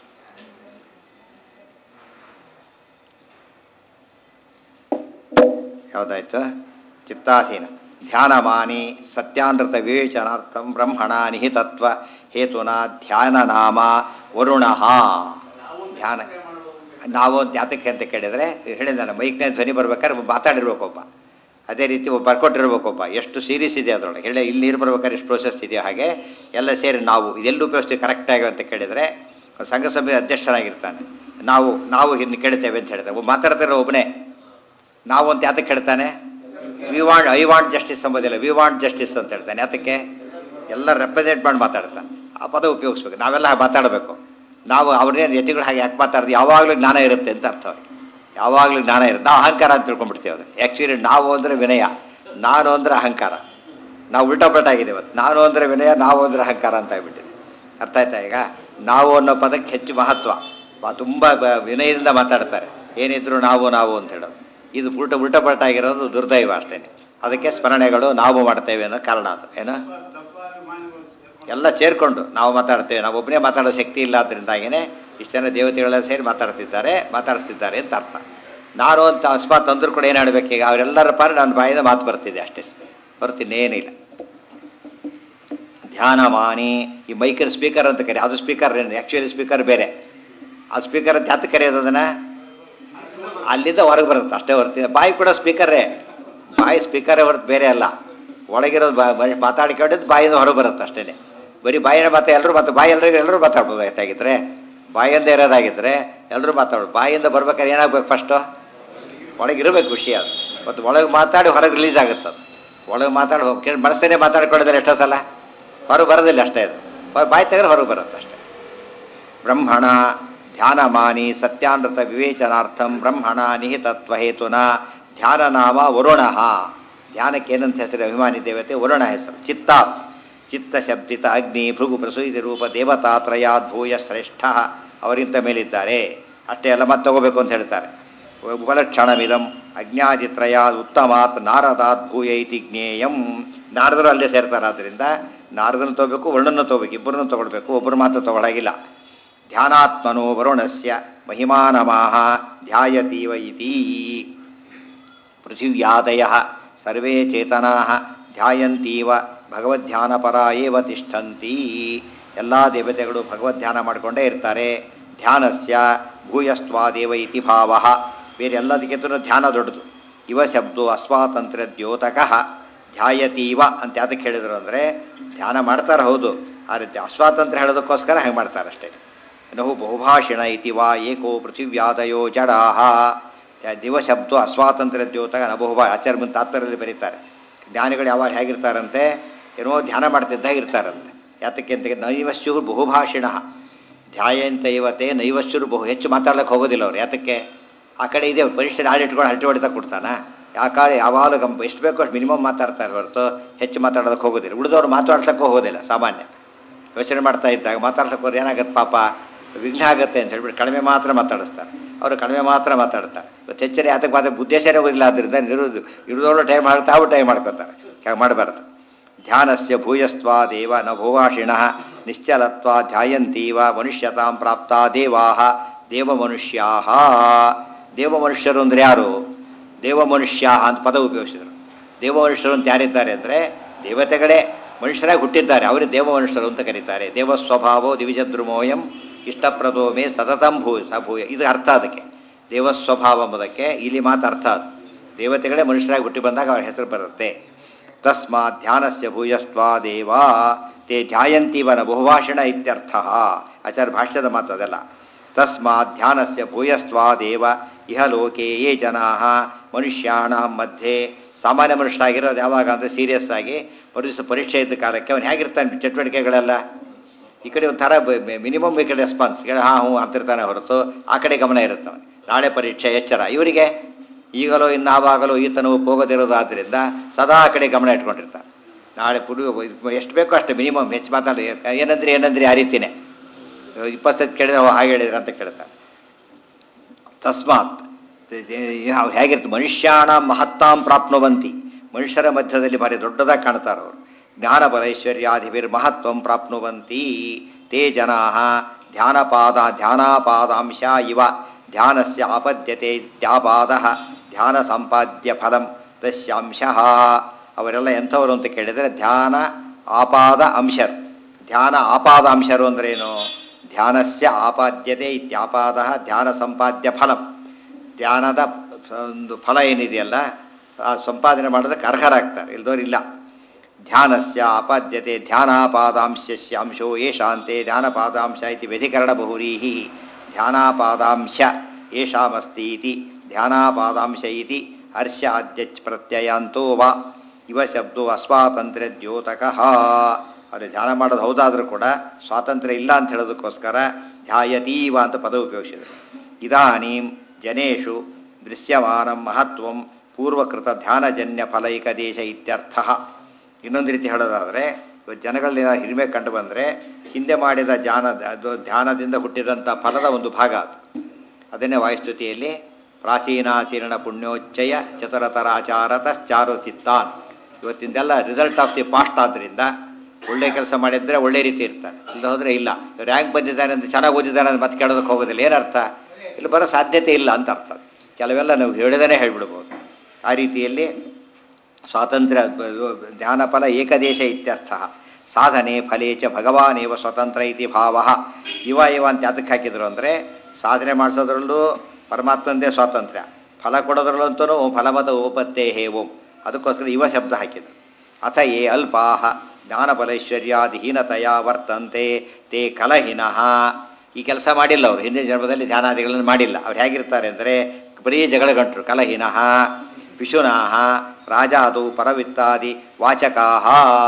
ಯಾವುದಾಯ್ತು ಚಿತ್ತಾಧೀನ ಧ್ಯಾನಮಾನಿ ಸತ್ಯಾನೃತ ವಿವೇಚನಾರ್ಥಂ ಬ್ರಹ್ಮಣ ನಿಹಿತತ್ವ ಹೇತುನ ಧ್ಯಾನ ನಾಮ ವರುಣ ಧ್ಯಾನ ನಾವು ಜಾತಕ್ಕೆ ಅಂತ ಕೇಳಿದರೆ ಹೇಳಿದಲ್ಲ ಮೈಕ್ನ ಧ್ವನಿ ಬರ್ಬೇಕಾದ್ರೆ ಒಬ್ಬ ಮಾತಾಡಿರ್ಬೇಕೊಬ್ಬ ಅದೇ ರೀತಿ ಒಬ್ಬ ಬರ್ಕೊಟ್ಟಿರ್ಬೇಕೊಬ್ಬ ಎಷ್ಟು ಸೀರೀಸ್ ಇದೆ ಅದರೊಳಗೆ ಹೇಳಿ ಇಲ್ಲಿ ನೀರು ಬರ್ಬೇಕಾದ್ರೆ ಎಷ್ಟು ಪ್ರೋಸೆಸ್ ಇದೆಯೋ ಹಾಗೆ ಎಲ್ಲ ಸೇರಿ ನಾವು ಇದೆಲ್ಲ ಉಪಯೋಗಿಸ್ತೀವಿ ಕರೆಕ್ಟಾಗಿ ಅಂತ ಕೇಳಿದರೆ ಸಂಘ ಸಭೆ ಅಧ್ಯಕ್ಷನಾಗಿರ್ತಾನೆ ನಾವು ನಾವು ಇನ್ನು ಕೇಳ್ತೇವೆ ಅಂತ ಹೇಳ್ತಾರೆ ಒಬ್ಬ ಮಾತಾಡ್ತಿರೋ ಒಬ್ಬನೇ ನಾವು ಅಂತ ಯಾತಕ್ಕೆ ಹೇಳ್ತಾನೆ we want I want justice ಅಂಬೋದಿಲ್ಲ ವಿ ವಾಂಟ್ ಜಸ್ಟಿಸ್ ಅಂತ ಹೇಳ್ತಾನೆ ಯಾತಕ್ಕೆ ಎಲ್ಲ ರೆಪ್ರೆಸೆಂಟ್ ಮಾಡಿ ಮಾತಾಡ್ತಾನೆ ಆ ಪದ ಉಪಯೋಗಿಸ್ಬೇಕು ನಾವೆಲ್ಲ ಹಾಗೆ ಮಾತಾಡಬೇಕು ನಾವು ಅವ್ರನ್ನೇನು ಯತಿಗಳು ಹಾಗೆ ಯಾಕೆ ಮಾತಾಡ್ದು ಯಾವಾಗಲೂ ಜ್ಞಾನ ಇರುತ್ತೆ ಅಂತ ಅರ್ಥ ಅವ್ರಿಗೆ ಯಾವಾಗಲೂ ಜ್ಞಾನ ಇರುತ್ತೆ ನಾವು ಅಹಂಕಾರ ಅಂತ ತಿಳ್ಕೊಂಡ್ಬಿಡ್ತೀವಿ ಅವ್ರು ಆ್ಯಕ್ಚುಲಿ ನಾವು ಅಂದರೆ ವಿನಯ ನಾನು ಅಂದರೆ ಅಹಂಕಾರ ನಾವು ಉಲ್ಟಾ ಪಲ್ಟಾಗಿದೆ ಇವತ್ತು ನಾನು ಅಂದರೆ ವಿನಯ ನಾವು ಅಂದರೆ ಅಹಂಕಾರ ಅಂತ ಆಗ್ಬಿಟ್ಟಿದೆ ಅರ್ಥ ಆಯ್ತಾ ಈಗ ನಾವು ಅನ್ನೋ ಪದಕ್ಕೆ ಹೆಚ್ಚು ಮಹತ್ವ ಬ- ತುಂಬ ಬ- ವಿನಯದಿಂದ ಮಾತಾಡ್ತಾರೆ ಏನಿದ್ರು ನಾವು ನಾವು ಅಂತ ಹೇಳೋದು ಇದು ಉಲ್ಟ ಉಲ್ಟ ಪಲ್ಟ ಆಗಿರೋದು ದುರ್ದೈವ ಅಷ್ಟೇ ಅದಕ್ಕೆ ಸ್ಮರಣೆಗಳು ನಾವು ಮಾಡ್ತೇವೆ ಅನ್ನೋ ಕಾರಣ ಅದು ಏನು ಎಲ್ಲ ಸೇರಿಕೊಂಡು ನಾವು ಮಾತಾಡ್ತೇವೆ ನಾವು ಒಬ್ಬನೇ ಮಾತಾಡೋ ಶಕ್ತಿ ಇಲ್ಲ ಅದರಿಂದಾಗಿಯೇ ಇಷ್ಟು ಜನ ದೇವತೆಗಳೆಲ್ಲ ಸೇರಿ ಮಾತಾಡ್ತಿದ್ದಾರೆ ಮಾತಾಡಿಸ್ತಿದ್ದಾರೆ ಅಂತ ಅರ್ಥ ನಾನು ಅಂತ ಅಕಸ್ಮಾತ್ ಅಂದ್ರೂ ಕೂಡ ಏನು ಹೇಳಬೇಕು ಈಗ ಅವರೆಲ್ಲರ ಪಾರು ನನ್ನ ಬಾಯಿಂದ ಮಾತು ಬರ್ತಿದೆ ಅಷ್ಟೇ ಹೊರತಿನ್ನೇನಿಲ್ಲ ಧ್ಯಾನ ಮಾನಿ ಈ ಮೈಕರ್ ಸ್ಪೀಕರ್ ಅಂತ ಕರಿ ಅದು ಸ್ಪೀಕರ್ ಏನು ಆ್ಯಕ್ಚುಲಿ ಸ್ಪೀಕರ್ ಬೇರೆ ಆ ಸ್ಪೀಕರ್ ಅಂತ ಯಾತಕ್ಕೆ ಕರೆಯೋದು ಅದನ್ನು ಅಲ್ಲಿಂದ ಹೊರಗೆ ಬರುತ್ತೆ ಅಷ್ಟೇ ಹೊರ್ತೀನಿ ಬಾಯಿ ಕೂಡ ಸ್ಪೀಕರೇ ಬಾಯಿ ಸ್ಪೀಕರೇ ಹೊರತು ಬೇರೆ ಅಲ್ಲ ಒಳಗಿರೋದು ಬಾ ಬರೀ ಮಾತಾಡ್ಕೊಂಡಿದ್ದು ಬಾಯಿಂದ ಹೊರಗೆ ಬರುತ್ತೆ ಅಷ್ಟೇ ಬರೀ ಬಾಯಿನ ಮಾತು ಎಲ್ಲರೂ ಮಾತು ಬಾಯಿ ಎಲ್ಲರಿಗೂ ಎಲ್ಲರೂ ಮಾತಾಡ್ಬೋದಾಗಿತ್ತಾಗಿದ್ರೆ ಬಾಯಿಂದ ಇರೋದಾಗಿದ್ದರೆ ಎಲ್ಲರೂ ಮಾತಾಡೋದು ಬಾಯಿಂದ ಬರ್ಬೇಕಾದ್ರೆ ಏನಾಗಬೇಕು ಫಸ್ಟು ಒಳಗಿರಬೇಕು ವಿಷಯ ಅದು ಮತ್ತು ಒಳಗೆ ಮಾತಾಡಿ ಹೊರಗೆ ರಿಲೀಸ್ ಆಗುತ್ತೆ ಅದು ಒಳಗೆ ಮಾತಾಡಿ ಹೋಗಿ ಮನಸ್ಸನ್ನೇ ಮಾತಾಡ್ಕೊಂಡಿದ್ದಾರೆ ಎಷ್ಟೋ ಸಲ ಹೊರಗೆ ಬರೋದಿಲ್ಲ ಅಷ್ಟೇ ಅದು ಹೊರ- ಬಾಯಿ ತೆಗೆದ್ರೆ ಹೊರಗೆ ಬರುತ್ತೆ ಅಷ್ಟೇ ಬ್ರಹ್ಮಣ ಧ್ಯಾನಮಾನಿ ಸತ್ಯಾನೃತ ವಿವೇಚನಾರ್ಥಂ ಬ್ರಹ್ಮಣ ನಿಹಿತತ್ವ ಹೇತುನ ಧ್ಯಾನ ನಾಮ ವರುಣ ಧ್ಯಾನಕ್ಕೆ ಏನಂತ ಹೆಸರು ಅಭಿಮಾನಿ ದೇವತೆ ವರುಣ ಹೆಸರು ಚಿತ್ತ ಚಿತ್ತ ಶಬ್ದಿತ ಅಗ್ನಿ ಭೃಗು ಪ್ರಸೂತಿ ರೂಪ ದೇವತಾತ್ರಯಾದ್ ಭೂಯ ಶ್ರೇಷ್ಠ ಅವರಿಂತ ಮೇಲಿದ್ದಾರೆ ಅಷ್ಟೇ ಎಲ್ಲ ಮತ್ತೆ ತಗೋಬೇಕು ಅಂತ ಹೇಳ್ತಾರೆ ಉಪಲಕ್ಷಣಮಿದಂ ಅಜ್ಞಾದಿತ್ರಯಾದ್ ಉತ್ತಮಾತ್ ನಾರದಾತ್ ಭೂಯ ಇತಿ ಜ್ಞೇಯಂ ನಾರದರು ಅಲ್ಲೇ ಸೇರ್ತಾರೆ ಆದ್ದರಿಂದ ನಾರದನ್ನು ತಗೋಬೇಕು ವರ್ಣನ್ನು ತಗೋಬೇಕು ಇಬ್ಬರನ್ನು ತಗೊಳ್ಬೇಕು ಒಬ್ಬರು ಮಾತ್ರ ತಗೊಳಗಿಲ್ಲ ಧ್ಯಾನಾತ್ಮನೋ ವರುಣಸ್ಯ ಮಹಿಮಾನಮಾಹ ಧ್ಯಾಯತೀವ ಇತಿ ಪೃಥಿವ್ಯಾದಯ ಸರ್ವೇ ಚೇತನಾ ಧ್ಯಾಯಂತೀವ ಭಗವದ್ಧ್ಯಾನಪರ ಏವ ತಿಷ್ಠಂತಿ ಎಲ್ಲ ದೇವತೆಗಳು ಭಗವದ್ಧ್ಯಾನ ಮಾಡಿಕೊಂಡೇ ಇರ್ತಾರೆ ಧ್ಯಾನಸ್ಯ ಭೂಯಸ್ತ್ವಾದೇವ ಇತಿ ಭಾವ ಬೇರೆ ಎಲ್ಲದಕ್ಕಿಂತ ಧ್ಯಾನ ದೊಡ್ಡದು ಇವ ಶಬ್ದೋ ಅಸ್ವಾತಂತ್ರ್ಯ ದ್ಯೋತಕಃ ಧ್ಯಾಯತೀವ ಅಂತ ಯಾತಕ್ಕೆ ಹೇಳಿದರು ಅಂದರೆ ಧ್ಯಾನ ಮಾಡ್ತಾರೆ ಹೌದು ಆದರೆ ಅಸ್ವಾತಂತ್ರ್ಯ ಹೇಳೋದಕ್ಕೋಸ್ಕರ ಹಾಗೆ ಮಾಡ್ತಾರೆ ಅಷ್ಟೇ ನಹು ಬಹುಭಾಷಿಣ ಇತಿ ವಾ ಏಕೋ ಪೃಥಿವ್ಯಾದಯೋ ಜಡಾಹ ದಿವಶಬ್ದು ಅಸ್ವಾತಂತ್ರ್ಯ ದ್ಯೋತಕ ನ ಬಹುಭಾ ಆಚಾರ್ಯ ಮುಂದೆ ತಾತ್ಪರ್ಯದಲ್ಲಿ ಬರೀತಾರೆ ಜ್ಞಾನಿಗಳು ಯಾವಾಗ ಹೇಗಿರ್ತಾರಂತೆ ಏನೋ ಧ್ಯಾನ ಮಾಡ್ತಿದ್ದಾಗ ಇರ್ತಾರಂತೆ ಯಾತಕ್ಕೆ ಅಂತ ನೈವಶ್ಯು ಬಹುಭಾಷಿಣ ಧ್ಯಾಯಂತ ಇವತ್ತೆ ನೈವಶ್ಯರು ಬಹು ಹೆಚ್ಚು ಮಾತಾಡ್ಲಿಕ್ಕೆ ಹೋಗೋದಿಲ್ಲ ಅವ್ರು ಯಾತಕ್ಕೆ ಆ ಕಡೆ ಇದೆ ಪರೀಕ್ಷೆ ನಾಳೆ ಇಟ್ಕೊಂಡು ಹರಟೆ ಹೊಡಿತಾ ಕೊಡ್ತಾನ ಆ ಕಾಳೆ ಯಾವಾಗಲೂ ಗಂಪ ಎಷ್ಟು ಬೇಕೋ ಅಷ್ಟು ಮಿನಿಮಮ್ ಮಾತಾಡ್ತಾರೆ ಹೊರತು ಹೆಚ್ಚು ಮಾತಾಡೋದಕ್ಕೆ ಹೋಗೋದಿಲ್ಲ ಉಳಿದವ್ರು ಮಾತಾಡ್ಸಕ್ಕೆ ಹೋಗೋದಿಲ್ಲ ಸಾಮಾನ್ಯ ಯೋಚನೆ ಮಾಡ್ತಾ ಇದ್ದಾಗ ಮಾತಾಡ್ಸಕ್ಕೆ ಹೋದ್ರೆ ಏನಾಗತ್ತೆ ಪಾಪ ವಿಘ್ನ ಆಗುತ್ತೆ ಅಂತ ಹೇಳ್ಬಿಟ್ಟು ಕಡಿಮೆ ಮಾತ್ರ ಮಾತಾಡಿಸ್ತಾರೆ ಅವರು ಕಡಿಮೆ ಮಾತ್ರ ಮಾತಾಡ್ತಾರೆ ಇವತ್ತು ಹೆಚ್ಚಿನ ಯಾತಕ್ಕೆ ಮಾತ್ರ ಉದ್ದೇಶನೇ ಹೋಗಿಲ್ಲ ಆದ್ದರಿಂದ ಇರೋದು ಇರೋದವ್ರು ಟೈಮ್ ಮಾಡಿ ತಾವು ಟೈಮ್ ಮಾಡ್ಕೋತಾರೆ ಹಾಗೆ ಮಾಡಬಾರ್ದು ಧ್ಯಾನಸ್ಯ ಭೂಯಸ್ತ್ವಾ ದೇವ ನ ಭೂವಾಷಿಣ ನಿಶ್ಚಲತ್ವ ಧ್ಯಾಯಂತೀವ ಮನುಷ್ಯತಾಂ ಪ್ರಾಪ್ತ ದೇವಾ ದೇವ ಮನುಷ್ಯಾ ದೇವ ಮನುಷ್ಯರು ಅಂದರೆ ಯಾರು ದೇವ ಮನುಷ್ಯ ಅಂತ ಪದ ಉಪಯೋಗಿಸಿದರು ದೇವ ಮನುಷ್ಯರು ಅಂತ ಯಾರಿದ್ದಾರೆ ಅಂದರೆ ದೇವತೆಗಳೇ ಮನುಷ್ಯರಾಗಿ ಹುಟ್ಟಿದ್ದಾರೆ ಅವರೇ ದೇವ ಮನುಷ್ಯರು ಅಂತ ಕರೀತಾರೆ ದೇವ ಸ್ವಭಾವೋ ದಿವಿಜದ್ರುಮೋಯಂ ಇಷ್ಟಪ್ರದೋ ಮೇ ಸತತಂ ಭೂ ಸ ಭೂಯ ಇದು ಅರ್ಥ ಅದಕ್ಕೆ ದೇವ ಸ್ವಭಾವ ಎಂಬುದಕ್ಕೆ ಇಲ್ಲಿ ಮಾತು ಅರ್ಥ ಅದು ದೇವತೆಗಳೇ ಮನುಷ್ಯರಾಗಿ ಹುಟ್ಟಿ ಬಂದಾಗ ಅವರ ಹೆಸರು ಬರುತ್ತೆ ತಸ್ಮಾತ್ ಧ್ಯಾನಸ್ಯ ಭೂಯಸ್ತ್ವಾ ದೇವ ತೇ ಧ್ಯಾಯಂತೀವನ ಬಹುಭಾಷಣ ಇತ್ಯರ್ಥ ಆಚಾರ್ಯ ಭಾಷ್ಯದ ಮಾತು ಅದೆಲ್ಲ ತಸ್ಮಾತ್ ಧ್ಯಾನಸ್ಯ ಭೂಯಸ್ತ್ವಾ ದೇವ ಇಹ ಲೋಕೆ ಯೇ ಜನಾ ಮನುಷ್ಯಾಣ ಮಧ್ಯೆ ಸಾಮಾನ್ಯ ಮನುಷ್ಯರಾಗಿರೋದು ಯಾವಾಗ ಅಂದರೆ ಸೀರಿಯಸ್ ಆಗಿ ಪರೀಕ್ಷೆ ಪರೀಕ್ಷೆ ಇದ್ದ ಕಾಲಕ್ಕೆ ಅವನು ಹೇಗಿರ್ತಾನೆ ಚಟುವಟಿಕೆಗಳೆಲ್ಲ ಈ ಕಡೆ ಒಂಥರ ಮಿನಿಮಮ್ ಈ ಕಡೆ ರೆಸ್ಪಾನ್ಸ್ ಕೇಳಿ ಹಾಂ ಹ್ಞೂ ಅಂತಿರ್ತಾನೆ ಹೊರತು ಆ ಕಡೆ ಗಮನ ಇರುತ್ತೆ ಅವನು ನಾಳೆ ಪರೀಕ್ಷೆ ಎಚ್ಚರ ಇವರಿಗೆ ಈಗಲೋ ಇನ್ನಾವಾಗಲೋ ಈತನು ಹೋಗೋದಿರೋದಾದ್ರಿಂದ ಸದಾ ಆ ಕಡೆ ಗಮನ ಇಟ್ಕೊಂಡಿರ್ತಾನೆ ನಾಳೆ ಪುಡು ಎಷ್ಟು ಬೇಕೋ ಅಷ್ಟು ಮಿನಿಮಮ್ ಹೆಚ್ಚು ಮಾತಾಡಿ ಏನಂದ್ರೆ ಏನಂದ್ರೆ ಆ ರೀತಿನೇ ಇಪ್ಪತ್ತೈದು ಕೇಳಿದ್ರೆ ಓ ಹಾಗೆ ಹೇಳಿದ್ರೆ ಅಂತ ಕೇಳ್ತಾನೆ ತಸ್ಮಾತ್ ಅವ್ರು ಹೇಗಿರ್ತಾರೆ ಮನುಷ್ಯಾಣ ಮಹತ್ತಾಂ ಪ್ರಾಪ್ನುವಂತಿ ಮನುಷ್ಯರ ಮಧ್ಯದಲ್ಲಿ ಭಾರಿ ದೊಡ್ಡದಾಗಿ ಕಾಣ್ತಾರೆ ಅವರು ಜ್ಞಾನಬಲೈಶ್ವರ್ಯಾಧಿಭಿರ್ ಮಹತ್ವಂ ಪ್ರಾಪ್ನುವಂತಿ ತೇ ಜನಾ ಧ್ಯಾನಪಾದ ಧ್ಯಾನಾಪಾದಾಂಶ ಇವ ಧ್ಯಾನಸ್ಯ ಆಪದ್ಯತೆ ತ್ಯಾಪಾದ ಧ್ಯಾನ ಸಂಪಾದ್ಯ ಫಲಂ ತಸ್ಯಾಂಶ ಅವರೆಲ್ಲ ಎಂಥವರು ಅಂತ ಕೇಳಿದರೆ ಧ್ಯಾನ ಆಪಾದ ಅಂಶರು ಧ್ಯಾನ ಆಪಾದ ಅಂಶರು ಅಂದ್ರೇನು ಧ್ಯಾನಸ್ಯ ಆಪಾದ್ಯತೆ ಇತ್ಯಾಪಾದ ಧ್ಯಾನ ಸಂಪಾದ್ಯ ಫಲಂ ಧ್ಯಾನದ ಒಂದು ಫಲ ಏನಿದೆಯಲ್ಲ ಆ ಸಂಪಾದನೆ ಮಾಡೋದಕ್ಕೆ ಅರ್ಹರಾಗ್ತಾರೆ ಇಲ್ದೋರಿಲ್ಲ ಧ್ಯಾನಸ್ಯ ಆಪಾದ್ಯತೆ ಧ್ಯಾನಾಪಾದಾಂಶಸ್ಯ ಅಂಶೋ ಯೇಷಾಂತೆ ಧ್ಯಾನಪಾದಾಂಶ ಇತಿ ವ್ಯಧಿಕರಣ ಬಹುರೀಹಿ ಧ್ಯಾನಾಪಾದಾಂಶ ಯೇಷಾಮಸ್ತಿ ಇತಿ ಧ್ಯಾನಾಪಾದಾಂಶ ಇತಿ ಹರ್ಷ ಅದ್ಯಚ್ ಪ್ರತ್ಯಯಾಂತೋ ವಾ ಇವ ಶಬ್ದೋ ಅಸ್ವಾತಂತ್ರ್ಯ ದ್ಯೋತಕಃ ಅವರು ಧ್ಯಾನ ಮಾಡೋದು ಹೌದಾದರೂ ಕೂಡ ಸ್ವಾತಂತ್ರ್ಯ ಇಲ್ಲ ಅಂತ ಹೇಳೋದಕ್ಕೋಸ್ಕರ ಧ್ಯಾಯತೀವ ಅಂತ ಪದ ಉಪಯೋಗಿಸಿದರು ಇದಾನೀಂ ಜನೇಶು ದೃಶ್ಯಮಾನಂ ಮಹತ್ವಂ ಪೂರ್ವಕೃತ ಧ್ಯಾನಜನ್ಯ ಫಲೈಕ ದೇಶ ಇತ್ಯರ್ಥ ಇನ್ನೊಂದು ರೀತಿ ಹೇಳೋದಾದರೆ ಜನಗಳಲ್ಲಿ ಹಿರಿಮೆ ಕಂಡು ಬಂದರೆ ಹಿಂದೆ ಮಾಡಿದ ಧ್ಯಾನ ಅದು ಧ್ಯಾನದಿಂದ ಹುಟ್ಟಿದಂಥ ಫಲದ ಒಂದು ಭಾಗ ಅದು ಅದನ್ನೇ ವಾಯುಸ್ತುತಿಯಲ್ಲಿ ಪ್ರಾಚೀನಾಚೀರ್ಣ ಪುಣ್ಯೋಚ್ಚಯ ಚತುರತರಾಚಾರತಶ್ಚಾರು ಚಿತ್ತಾನ್ ಇವತ್ತಿಂದೆಲ್ಲ ರಿಸಲ್ಟ್ ಆಫ್ ದಿ ಪಾಸ್ಟ್ ಆದ್ದರಿಂದ ಒಳ್ಳೆ ಕೆಲಸ ಮಾಡಿದರೆ ಒಳ್ಳೆ ರೀತಿ ಇರ್ತಾನೆ ಇಲ್ಲ ಹೋದರೆ ಇಲ್ಲ ರ್ಯಾಂಕ್ ಬಂದಿದ್ದಾನೆ ಅಂತ ಚೆನ್ನಾಗಿ ಓದಿದ್ದಾನೆ ಅಂತ ಮತ್ತೆ ಕೇಳೋದಕ್ಕೆ ಹೋಗೋದಿಲ್ಲ ಏನರ್ಥ ಇಲ್ಲಿ ಬರೋ ಸಾಧ್ಯತೆ ಇಲ್ಲ ಅಂತ ಅರ್ಥ ಅದು. ಕೆಲವೆಲ್ಲ ನಾವು ಹೇಳಿದೇ ಹೇಳ್ಬಿಡ್ಬೋದು ಆ ರೀತಿಯಲ್ಲಿ ಸ್ವಾತಂತ್ರ್ಯ ಧ್ಯಾನ ಫಲ ಏಕದೇಶ ಇತ್ಯರ್ಥ ಸಾಧನೆ ಫಲೇ ಚ ಭಗವಾನೇವ ಸ್ವತಂತ್ರ ಇತಿ ಭಾವ ಇವ ಇವ ಅಂತ ಯಾತಕ್ಕೆ ಹಾಕಿದ್ರು ಅಂದರೆ ಸಾಧನೆ ಮಾಡಿಸೋದ್ರಲ್ಲೂ ಪರಮಾತ್ಮಂದೇ ಸ್ವಾತಂತ್ರ್ಯ ಫಲ ಕೊಡೋದ್ರಲ್ಲಂತೂ ಫಲಮದ ಉಪತ್ತೇ ಹೇ ಓಂ ಅದಕ್ಕೋಸ್ಕರ ಇವ ಶಬ್ದ ಹಾಕಿದರು ಅಥ ಯೇ ಅಲ್ಪಾಹ ಜ್ಞಾನಬಲೈಶ್ವರ್ಯಾದಿಹೀನತೆಯ ವರ್ತಂತೆ ತೇ ಕಲಹಿನಃ ಈ ಕೆಲಸ ಮಾಡಿಲ್ಲ ಅವರು ಹಿಂದಿನ ಜನ್ಮದಲ್ಲಿ ಧ್ಯಾನಾದಿಗಳನ್ನು ಮಾಡಿಲ್ಲ ಅವ್ರು ಹೇಗಿರ್ತಾರೆ ಅಂದರೆ ಬರೀ ಜಗಳಗಂಟರು ಕಲಹಿನಃ ಪಿಶುನಾಹ ರಾಜಾದು ಪರವಿತ್ತಾದಿ ವಾಚಕಾಹ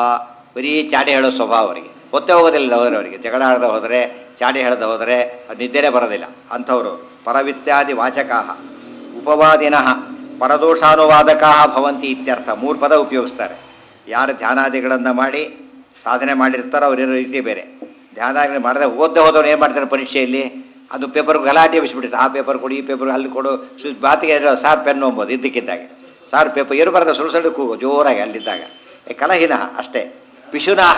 ಬರೀ ಚಾಡಿ ಹೇಳೋ ಸ್ವಭಾವ ಅವರಿಗೆ ಒತ್ತೆ ಹೋಗೋದಿಲ್ಲ ಹೋದ್ರೆ ಅವರಿಗೆ ಜಗಳ ಆಡದೆ ಹೋದರೆ ಚಾಡಿ ಹೇಳದೆ ಹೋದರೆ ನಿದ್ದೆನೇ ಬರೋದಿಲ್ಲ ಅಂಥವರು ಪರವಿತ್ಯಾದಿ ವಾಚಕಾಹ ಉಪವಾದಿನಃ ಪರದೋಷಾನುವಾದಕಾಹ ಭವಂತಿ ಇತ್ಯರ್ಥ ಮೂರು ಪದ ಉಪಯೋಗಿಸ್ತಾರೆ ಯಾರು ಧ್ಯಾನಾದಿಗಳನ್ನು ಮಾಡಿ ಸಾಧನೆ ಮಾಡಿರ್ತಾರೋ ಅವರಿರೋ ರೀತಿ ಬೇರೆ ಧ್ಯಾನ ಮಾಡಿದ್ರೆ ಓದ್ದೆ ಹೋದವ್ರು ಏನು ಮಾಡ್ತಾರೆ ಪರೀಕ್ಷೆಯಲ್ಲಿ ಅದು ಪೇಪರ್ ಗಲಾಟೆ ಬಿಸಿಬಿಡುತ್ತೆ ಆ ಪೇಪರ್ ಕೊಡು ಈ ಪೇಪರ್ ಅಲ್ಲಿ ಕೊಡು ಸ್ವಿಚ್ ಬಾತಿಗೆ ಇದ್ರೆ ಸಾರ್ ಪೆನ್ ಹೋಗ್ಬೋದು ಇದ್ದಕ್ಕಿದ್ದಾಗ ಸಾರ್ ಪೇಪರ್ ಏನು ಬರೋದು ಸುಳ್ಳು ಸುಳ್ಳು ಕೂಗು ಜೋರಾಗಿ ಅಲ್ಲಿದ್ದಾಗ ಏ ಕಲಹಿನ ಅಷ್ಟೇ ಪಿಶುನಾಹ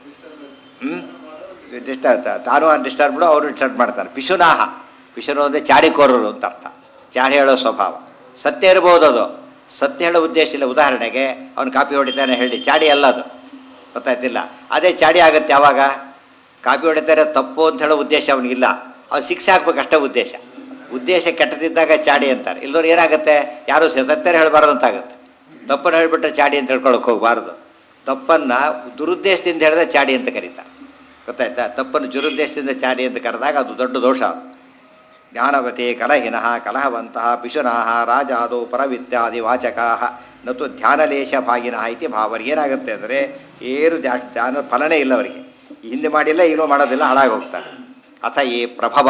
ಹ್ಞೂ ಡಿಸ್ಟರ್ಬ್ ತಾನು ಡಿಸ್ಟರ್ಬ್ಡು ಅವರು ಡಿಸ್ಟರ್ಬ್ ಮಾಡ್ತಾರೆ ಪಿಶುನಾಹ ಪಿಶುನು ಅಂದರೆ ಚಾಡಿಕೋರರು ಅಂತ ಅರ್ಥ ಚಾಡಿ ಹೇಳೋ ಸ್ವಭಾವ ಸತ್ಯ ಇರ್ಬೋದು ಅದು ಸತ್ಯ ಹೇಳೋ ಉದ್ದೇಶ ಇಲ್ಲ ಉದಾಹರಣೆಗೆ ಅವ್ನು ಕಾಪಿ ಹೊಡಿತಾನೆ ಹೇಳಿ ಚಾಡಿ ಅಲ್ಲ ಅದು ಗೊತ್ತಾಯ್ತಿಲ್ಲ ಅದೇ ಚಾಡಿ ಆಗುತ್ತೆ ಯಾವಾಗ ಕಾಪಿ ಹೊಡಿತಾರೆ ತಪ್ಪು ಅಂತ ಹೇಳೋ ಉದ್ದೇಶ ಅವನಿಗಿಲ್ಲ ಅವ್ನು ಶಿಕ್ಷೆ ಹಾಕ್ಬೇಕು ಅಷ್ಟೇ ಉದ್ದೇಶ ಉದ್ದೇಶ ಕೆಟ್ಟದಿದ್ದಾಗ ಚಾಡಿ ಅಂತಾರೆ ಇಲ್ಲದವ್ರು ಏನಾಗುತ್ತೆ ಯಾರು ಸತ್ಯರ ಹೇಳಬಾರ್ದು ಅಂತ ಆಗುತ್ತೆ ತಪ್ಪನ್ನು ಹೇಳಿಬಿಟ್ರೆ ಚಾಡಿ ಅಂತ ಹೇಳ್ಕೊಳಕ್ಕೆ ಹೋಗಬಾರ್ದು ತಪ್ಪನ್ನು ದುರುದ್ದೇಶದಿಂದ ಹೇಳಿದ್ರೆ ಚಾಡಿ ಅಂತ ಕರೀತಾರೆ ಗೊತ್ತಾಯ್ತಾ ತಪ್ಪನ್ನು ದುರುದ್ದೇಶದಿಂದ ಚಾಡಿ ಅಂತ ಕರೆದಾಗ ಅದು ದೊಡ್ಡ ದೋಷ ಜ್ಞಾನವತೆ ಕಲಹಿನಃ ಕಲಹವಂತಹ ಪಿಶುನಃ ರಾಜಾದೋ ಪರವಿತ್ಯಾದಿ ವಾಚಕಾಹ ನತು ಧ್ಯಾನಲೇಶ ಭಾಗಿನಃ ಇತಿ ಭಾವರ್ ಏನಾಗುತ್ತೆ ಅಂದರೆ ಏನು ಧ್ಯಾ ಧ್ಯಾನ ಫಲನೇ ಇಲ್ಲ ಅವರಿಗೆ ಹಿಂದೆ ಮಾಡಿಲ್ಲ ಈಗಲೂ ಮಾಡೋದಿಲ್ಲ ಹಾಳಾಗಿ ಹೋಗ್ತಾರೆ ಅಥ ಯೇ ಪ್ರಭವ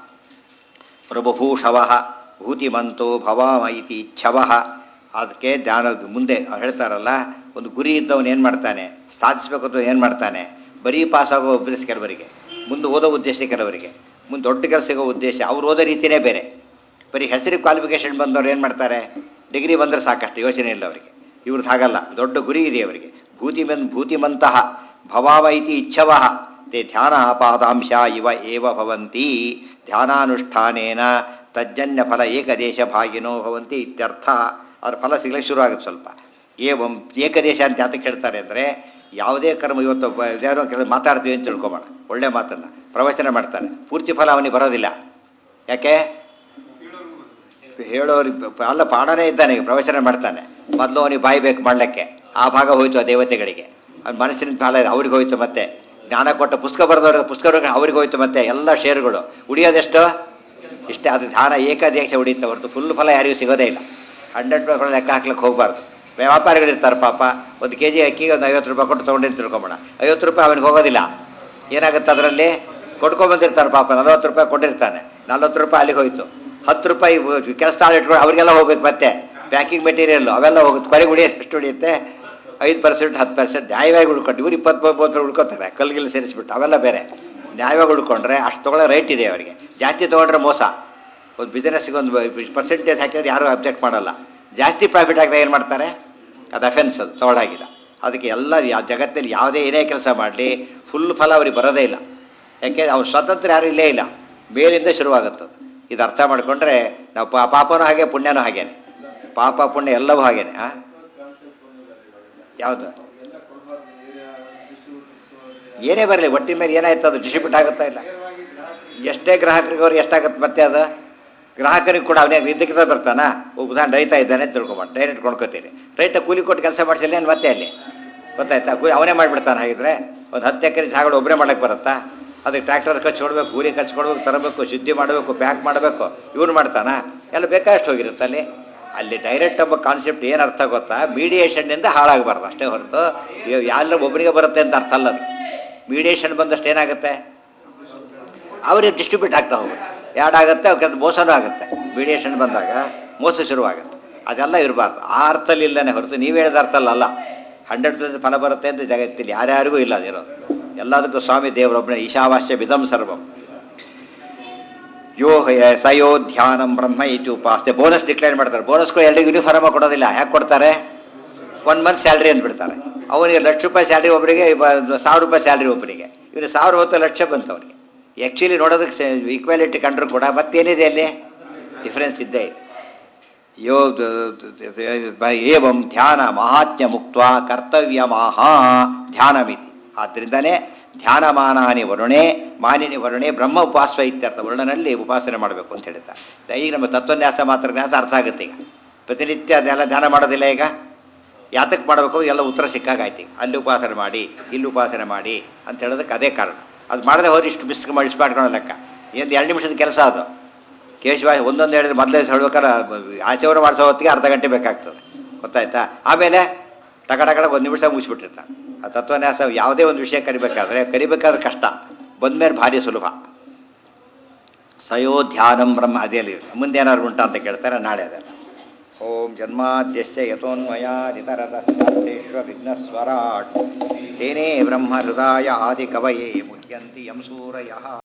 ಪ್ರಭುಭೂಷವ ಭೂತಿಮಂತೋ ಭವಾಮ ಇತಿ ಇಚ್ಛವ ಅದಕ್ಕೆ ಧ್ಯಾನ ಮುಂದೆ ಅವ್ರು ಹೇಳ್ತಾರಲ್ಲ ಒಂದು ಗುರಿ ಇದ್ದವನು ಏನು ಮಾಡ್ತಾನೆ ಸಾಧಿಸ್ಬೇಕು ಅಂತ ಏನು ಮಾಡ್ತಾನೆ ಬರೀ ಪಾಸಾಗೋ ಉದ್ದೇಶ ಕೆಲವರಿಗೆ ಮುಂದೆ ಓದೋ ಉದ್ದೇಶ ಕೆಲವರಿಗೆ ಮುಂದೆ ದೊಡ್ಡ ಕೆಲಸ ಸಿಗೋ ಉದ್ದೇಶ ಅವ್ರು ಓದೋ ರೀತಿಯೇ ಬೇರೆ ಬರೀ ಹೆಸರಿಗೆ ಕ್ವಾಲಿಫಿಕೇಷನ್ ಬಂದವ್ರು ಏನು ಮಾಡ್ತಾರೆ ಡಿಗ್ರಿ ಬಂದರೆ ಸಾಕಷ್ಟು ಯೋಚನೆ ಇಲ್ಲ ಅವರಿಗೆ ಇವ್ರದ್ದು ಹಾಗಲ್ಲ ದೊಡ್ಡ ಗುರಿ ಇದೆ ಅವರಿಗೆ ಭೂತಿಮನ್ ಭೂತಿಮಂತಹ ಭವಾವ ಇತಿ ಇಚ್ಛವ ತೇ ಧ್ಯಾನ ಪಾದಾಂಶ ಇವ ಏವ ಭವಂತಿ ಧ್ಯಾನಾನುಷ್ಠಾನೇನ ತಜ್ಜನ್ಯ ಫಲ ಏಕದೇಶ ಭಾಗಿನೋ ಭವಂತಿ ಇತ್ಯರ್ಥ ಅದ್ರ ಫಲ ಸಿಗ್ಲಿಕ್ಕೆ ಶುರು ಆಗುತ್ತೆ ಸ್ವಲ್ಪ ಏವಂ ಏಕದೇಶ ಅಂತ ಯಾತಕ್ಕೆ ಹೇಳ್ತಾರೆ ಅಂದರೆ ಯಾವುದೇ ಕರ್ಮ ಇವತ್ತು ಬ- ಯಾರೋ ಕೆಲಸ ಮಾತಾಡ್ತೀವಿ ಅಂತ ತಿಳ್ಕೊಬೋಣ ಒಳ್ಳೆ ಮಾತನ್ನು ಪ್ರವಚನ ಮಾಡ್ತಾನೆ ಪೂರ್ತಿ ಫಲ ಅವನಿಗೆ ಬರೋದಿಲ್ಲ ಯಾಕೆ ಹೇಳೋರಿಗೆ ಪ- ಅಲ್ಲ ಪಾಡನೇ ಇದ್ದಾನೆ ಈಗ ಪ್ರವಚನ ಮಾಡ್ತಾನೆ ಮೊದಲು ಅವನಿಗೆ ಬಾಯಿ ಬೇಕು ಮಾಡಲಿಕ್ಕೆ ಆ ಭಾಗ ಹೋಯ್ತು ಆ ದೇವತೆಗಳಿಗೆ ಅವ್ನ ಮನಸ್ಸಿನ ಫಲ ಇದೆ ಅವ್ರಿಗೆ ಹೋಯ್ತು ಮತ್ತೆ ಜ್ಞಾನ ಕೊಟ್ಟ ಪುಸ್ತಕ ಬರೆದವ್ರ ಪುಸ್ತಕ ಬರೆದ ಅವ್ರಿಗೆ ಹೋಯ್ತು ಮತ್ತೆ ಎಲ್ಲ ಷೇರುಗಳು ಉಳಿಯೋದೆಷ್ಟು ಇಷ್ಟೇ ಅದು ಧ್ಯಾನ ಏಕಾದೇಶ ಉಳಿಯುತ್ತೆ ಹೊರತು ಫುಲ್ ಫಲ ಯಾರಿಗೂ ಸಿಗೋದೇ ಇಲ್ಲ ಹಂಡ್ರೆಡ್ ರೂಪಾಯಿ ಲೆಕ್ಕ ಹಾಕ್ಲಿಕ್ಕೆ ಹೋಗಬಾರ್ದು ವ್ಯಾಪಾರಿಗಳು ಇರ್ತಾರೆ ಪಾಪ ಒಂದು ಕೆ ಜಿ ಅಕ್ಕಿಗೆ ಒಂದು ಐವತ್ತು ರೂಪಾಯಿ ಕೊಟ್ಟು ತೊಗೊಂಡು ತಿಳ್ಕೊಂಬೋಣ ಐವತ್ತು ರೂಪಾಯಿ ಅವನಿಗೆ ಹೋಗೋದಿಲ್ಲ ಏನಾಗುತ್ತೆ ಅದರಲ್ಲಿ ಕೊಡ್ಕೊಂಬಂದಿರ್ತಾರೆ ಪಾಪ ನಲವತ್ತು ರೂಪಾಯಿ ಕೊಟ್ಟಿರ್ತಾನೆ ನಲ್ವತ್ತು ರೂಪಾಯಿ ಅಲ್ಲಿಗೆ ಹೋಯ್ತು ಹತ್ತು ರೂಪಾಯಿ ಕೆಲಸ ತಾಳು ಇಟ್ಕೊಂಡು ಅವರಿಗೆಲ್ಲ ಹೋಗ್ಬೇಕು ಮತ್ತೆ ಪ್ಯಾಕಿಂಗ್ ಮೆಟೀರಿಯಲ್ ಅವೆಲ್ಲ ಹೋಗುತ್ತೆ ಕೊನೆಗೆ ಉಳಿಯೋದು ಎಷ್ಟು ಉಳಿಯುತ್ತೆ ಐದು ಪರ್ಸೆಂಟ್ ಹತ್ತು ಪರ್ಸೆಂಟ್ ನ್ಯಾಯವಾಗಿ ಉಳ್ಕೊಂಡು ಇವ್ರು ಇಪ್ಪತ್ತು ಮೂವತ್ತು ಉಳ್ಕೊತಾರೆ ಕಲ್ಗಿಲ್ ಸೇರಿಸ್ಬಿಟ್ಟು ಅವೆಲ್ಲ ಬೇರೆ ನ್ಯಾಯವಾಗಿ ಉಳ್ಕೊಂಡ್ರೆ ಅಷ್ಟು ತೊಗೊಳ್ಳೋ ರೈಟ್ ಇದೆ ಅವರಿಗೆ ಜಾಸ್ತಿ ತೊಗೊಂಡ್ರೆ ಮೋಸ ಒಂದು ಬಿಸ್ನೆಸ್ಗೆ ಒಂದು ಪರ್ಸೆಂಟೇಜ್ ಹಾಕಿದ್ರೆ ಯಾರೂ ಅಬ್ಜೆಕ್ಟ್ ಮಾಡಲ್ಲ ಜಾಸ್ತಿ ಪ್ರಾಫಿಟ್ ಆಗಿದ್ರೆ ಏನು ಮಾಡ್ತಾರೆ ಅದು ಅಫೆನ್ಸ್ ಅದು ತೊಗೊಳಾಗಿಲ್ಲ ಅದಕ್ಕೆ ಎಲ್ಲ ಯಾ- ಜಗತ್ತಲ್ಲಿ ಯಾವುದೇ ಏನೇ ಕೆಲಸ ಮಾಡಲಿ ಫುಲ್ ಫಲ ಅವ್ರಿಗೆ ಬರೋದೇ ಇಲ್ಲ ಯಾಕೆ ಅವ್ರು ಸ್ವತಂತ್ರ ಯಾರು ಇಲ್ಲೇ ಇಲ್ಲ ಮೇಲಿಂದ ಶುರುವಾಗುತ್ತದೆ ಇದು ಅರ್ಥ ಮಾಡಿಕೊಂಡ್ರೆ ನಾವು ಪಾ ಪಾಪನೂ ಹಾಗೆ ಪುಣ್ಯನೂ ಹಾಗೇನೆ ಪಾಪ ಪುಣ್ಯ ಎಲ್ಲವೂ ಹಾಗೇನೆ ಆ ಯಾವುದು ಏನೇ ಬರಲಿ ಒಟ್ಟಿನ ಮೇಲೆ ಏನಾಯ್ತು ಅದು ಡಿಸ್ಟ್ರಿಬ್ಯೂಟ್ ಆಗುತ್ತಾ ಇಲ್ಲ ಎಷ್ಟೇ ಗ್ರಾಹಕರಿಗೆ ಅವ್ರು ಎಷ್ಟಾಗುತ್ತೆ ಮತ್ತೆ ಅದು ಗ್ರಾಹಕರಿಗೆ ಕೂಡ ಅವನೇ ಇದಕ್ಕಿಂತ ಬರ್ತಾನ ಉದಾಹರಣೆ ರೈತ ಇದ್ದಾನೆ ಅಂತ ತಿಳ್ಕೊಬಾರ್ದು ಡೈರೆಕ್ಟ್ ಕೊಂಡ್ಕೋತೀನಿ ರೈತ ಕೂಲಿ ಕೊಟ್ಟು ಕೆಲಸ ಮಾಡಿಸಿಲ್ಲ ಏನು ಮತ್ತೆ ಅಲ್ಲಿ ಗೊತ್ತಾಯ್ತಾ ಕೂಲಿ ಅವನೇ ಮಾಡಿಬಿಡ್ತಾನೆ ಹಾಗಿದ್ರೆ ಒಂದು ಹತ್ತು ಎಕರೆ ಜಾಗಗಳು ಒಬ್ಬರೇ ಮಾಡಕ್ಕೆ ಬರುತ್ತಾ ಅದಕ್ಕೆ ಟ್ರ್ಯಾಕ್ಟರ್ ಖರ್ಚು ಕೊಡಬೇಕು ಕೂಲಿ ಖರ್ಚು ಕೊಡಬೇಕು ತರಬೇಕು ಶುದ್ಧಿ ಮಾಡಬೇಕು ಪ್ಯಾಕ್ ಮಾಡಬೇಕು ಇವನು ಮಾಡ್ತಾನ ಎಲ್ಲ ಬೇಕಾದಷ್ಟು ಹೋಗಿರುತ್ತೆ ಅಲ್ಲಿ ಅಲ್ಲಿ ಡೈರೆಕ್ಟ್ ಒಬ್ಬ ಕಾನ್ಸೆಪ್ಟ್ ಏನು ಅರ್ಥ ಗೊತ್ತಾ ಮೀಡಿಯೇಷನ್ನಿಂದ ಹಾಳಾಗಬಾರ್ದು ಅಷ್ಟೇ ಹೊರತು ಎಲ್ಲ ಒಬ್ಬರಿಗೆ ಬರುತ್ತೆ ಅಂತ ಅರ್ಥ ಅಲ್ಲ ಅದು ಮೀಡಿಯೇಷನ್ ಬಂದಷ್ಟು ಏನಾಗುತ್ತೆ ಅವ್ರಿಗೆ ಡಿಸ್ಟ್ರಿಬ್ಯೂಟ್ ಆಗ್ತಾ ಹೋಗುತ್ತೆ ಎರಡು ಆಗುತ್ತೆ ಅವ್ರಿಗೆ ಮೋಸನೂ ಆಗುತ್ತೆ ಮೀಡಿಯೇಷನ್ ಬಂದಾಗ ಮೋಸ ಶುರುವಾಗುತ್ತೆ ಅದೆಲ್ಲ ಇರಬಾರ್ದು ಆ ಅರ್ಥದಲ್ಲಿ ಇಲ್ಲನೇ ಹೊರತು ನೀವು ಹೇಳಿದ ಅರ್ಥ ಅಲ್ಲ ಹಂಡ್ರೆಡ್ ಪರ್ಸೆಂಟ್ ಫಲ ಬರುತ್ತೆ ಅಂತ ಜಗತ್ತಿಲ್ಲಿ ಯಾರ್ಯಾರಿಗೂ ಇಲ್ಲ ಅದಿರೋದು ಎಲ್ಲದಕ್ಕೂ ಸ್ವಾಮಿ ದೇವರೊಬ್ಬನೇ ಈಶಾವಾಸ್ಯ ವಿಧಂ ಸರ್ವಂ ಯೋ ಹಯ- ಸಯೋ ಧ್ಯಾನಂ ಬ್ರಹ್ಮ ಇತಿ ಉಪಾಸ್ತೆ ಬೋನಸ್ ಡಿಕ್ಲೇರ್ ಮಾಡ್ತಾರೆ ಬೋನಸ್ಗಳು ಎಲ್ರಿಗೂ ಯೂನಿಫಾರ್ಮ್ ಕೊಡೋದಿಲ್ಲ ಯಾಕೆ ಕೊಡ್ತಾರೆ ಒನ್ ಮಂತ್ ಸ್ಯಾಲ್ರಿ ಅಂದ್ಬಿಡ್ತಾರೆ ಅವನಿಗೆ ಲಕ್ಷ ರೂಪಾಯಿ ಸ್ಯಾಲ್ರಿ ಒಬ್ಬರಿಗೆ ಸಾವಿರ ರೂಪಾಯಿ ಸ್ಯಾಲ್ರಿ ಒಬ್ಬರಿಗೆ ಇವನು ಸಾವಿರ ಹೊತ್ತು ಲಕ್ಷ ಬಂತು ಅವನಿಗೆ ಆ್ಯಕ್ಚುಲಿ ನೋಡೋದಕ್ಕೆ ಈಕ್ವಾಲಿಟಿ ಕಂಡ್ರು ಕೂಡ ಮತ್ತೇನಿದೆ ಅಲ್ಲಿ ಡಿಫ್ರೆನ್ಸ್ ಇದ್ದೇ ಇದೆ ಯೋ ದ- ದ- ದ- ಏವಂ ಧ್ಯಾನ ಮಹಾತ್ಮ್ಯ ಮುಕ್ತ ಕರ್ತವ್ಯ ಮಹಾ ಧ್ಯಾನಮಿತಿ ಆದ್ದರಿಂದನೇ ಧ್ಯಾನಮಾನಾನಿ ವರುಣೆ ಮಾನಿನಿ ವರುಣೆ ಬ್ರಹ್ಮ ಉಪಾಸ್ವ ಇತ್ಯರ್ಥ ವರ್ಣನಲ್ಲಿ ಉಪಾಸನೆ ಮಾಡಬೇಕು ಅಂತ ಹೇಳ್ತಾರೆ ಈಗ ನಮ್ಮ ತತ್ವನ್ಯಾಸ ಮಾತ್ರ ನ್ಯಾಸ ಅರ್ಥ ಆಗುತ್ತೆ ಈಗ ಪ್ರತಿನಿತ್ಯ ಅದೆಲ್ಲ ಧ್ಯಾನ ಮಾಡೋದಿಲ್ಲ ಈಗ ಯಾತಕ್ಕೆ ಮಾಡಬೇಕು ಎಲ್ಲ ಉತ್ತರ ಸಿಕ್ಕಾಗಾಯ್ತು ಈಗ ಅಲ್ಲಿ ಉಪಾಸನೆ ಮಾಡಿ ಇಲ್ಲಿ ಉಪಾಸನೆ ಮಾಡಿ ಅಂತ ಹೇಳೋದಕ್ಕೆ ಅದೇ ಕಾರಣ ಅದು ಮಾಡದೆ ಹೋದ್ರೆ ಇಷ್ಟು ಮಿಸ್ ಮಾಡಿಸ್ ಮಾಡ್ಕೊಳ್ಳೋ ಲೆಕ್ಕ ಏನು ಎರಡು ನಿಮಿಷದ ಕೆಲಸ ಅದು ಕೇಶವ ಒಂದೊಂದು ಹೇಳಿದ್ರೆ ಮೊದಲೇ ಹೇಳ್ಬೇಕಾದ್ರೆ ಆಚರಣೆ ಮಾಡಿಸೋ ಹೊತ್ತಿಗೆ ಅರ್ಧ ಗಂಟೆ ಬೇಕಾಗ್ತದೆ ಗೊತ್ತಾಯ್ತಾ ಆಮೇಲೆ ಟಕ ಟಕಡ ಒಂದು ನಿಮಿಷ ಮುಗಿಸ್ಬಿಟ್ಟಿರ್ತಾನೆ ಆ ತತ್ವನ್ಯಾಸ ಯಾವುದೇ ಒಂದು ವಿಷಯ ಕರಿಬೇಕಾದ್ರೆ ಕರಿಬೇಕಾದ್ರೆ ಕಷ್ಟ ಬಂದ್ಮೇಲೆ ಭಾರಿ ಸುಲಭ ಸಯೋ ಧ್ಯಾನಂ ಬ್ರಹ್ಮ ಅದೇ ಮುಂದೆ ಏನಾದ್ರು ಉಂಟಾ ಅಂತ ಕೇಳ್ತಾರೆ ನಾಳೆ ಅದೆಲ್ಲ ಓಂ ಜನ್ಮಾದ್ಯಸ್ಯ ಯಥೋನ್ಮಯಾದಿತರತಶ್ಚಾರ್ಥೇಶ್ವ ವಿಘ್ನಸ್ವರಾಟ್ ತೇನೇ ಬ್ರಹ್ಮ ಹೃದಯ ಆದಿ ಕವಯೇ ಮುಹ್ಯಂತಿ ಯಂ ಸೂರಯಃ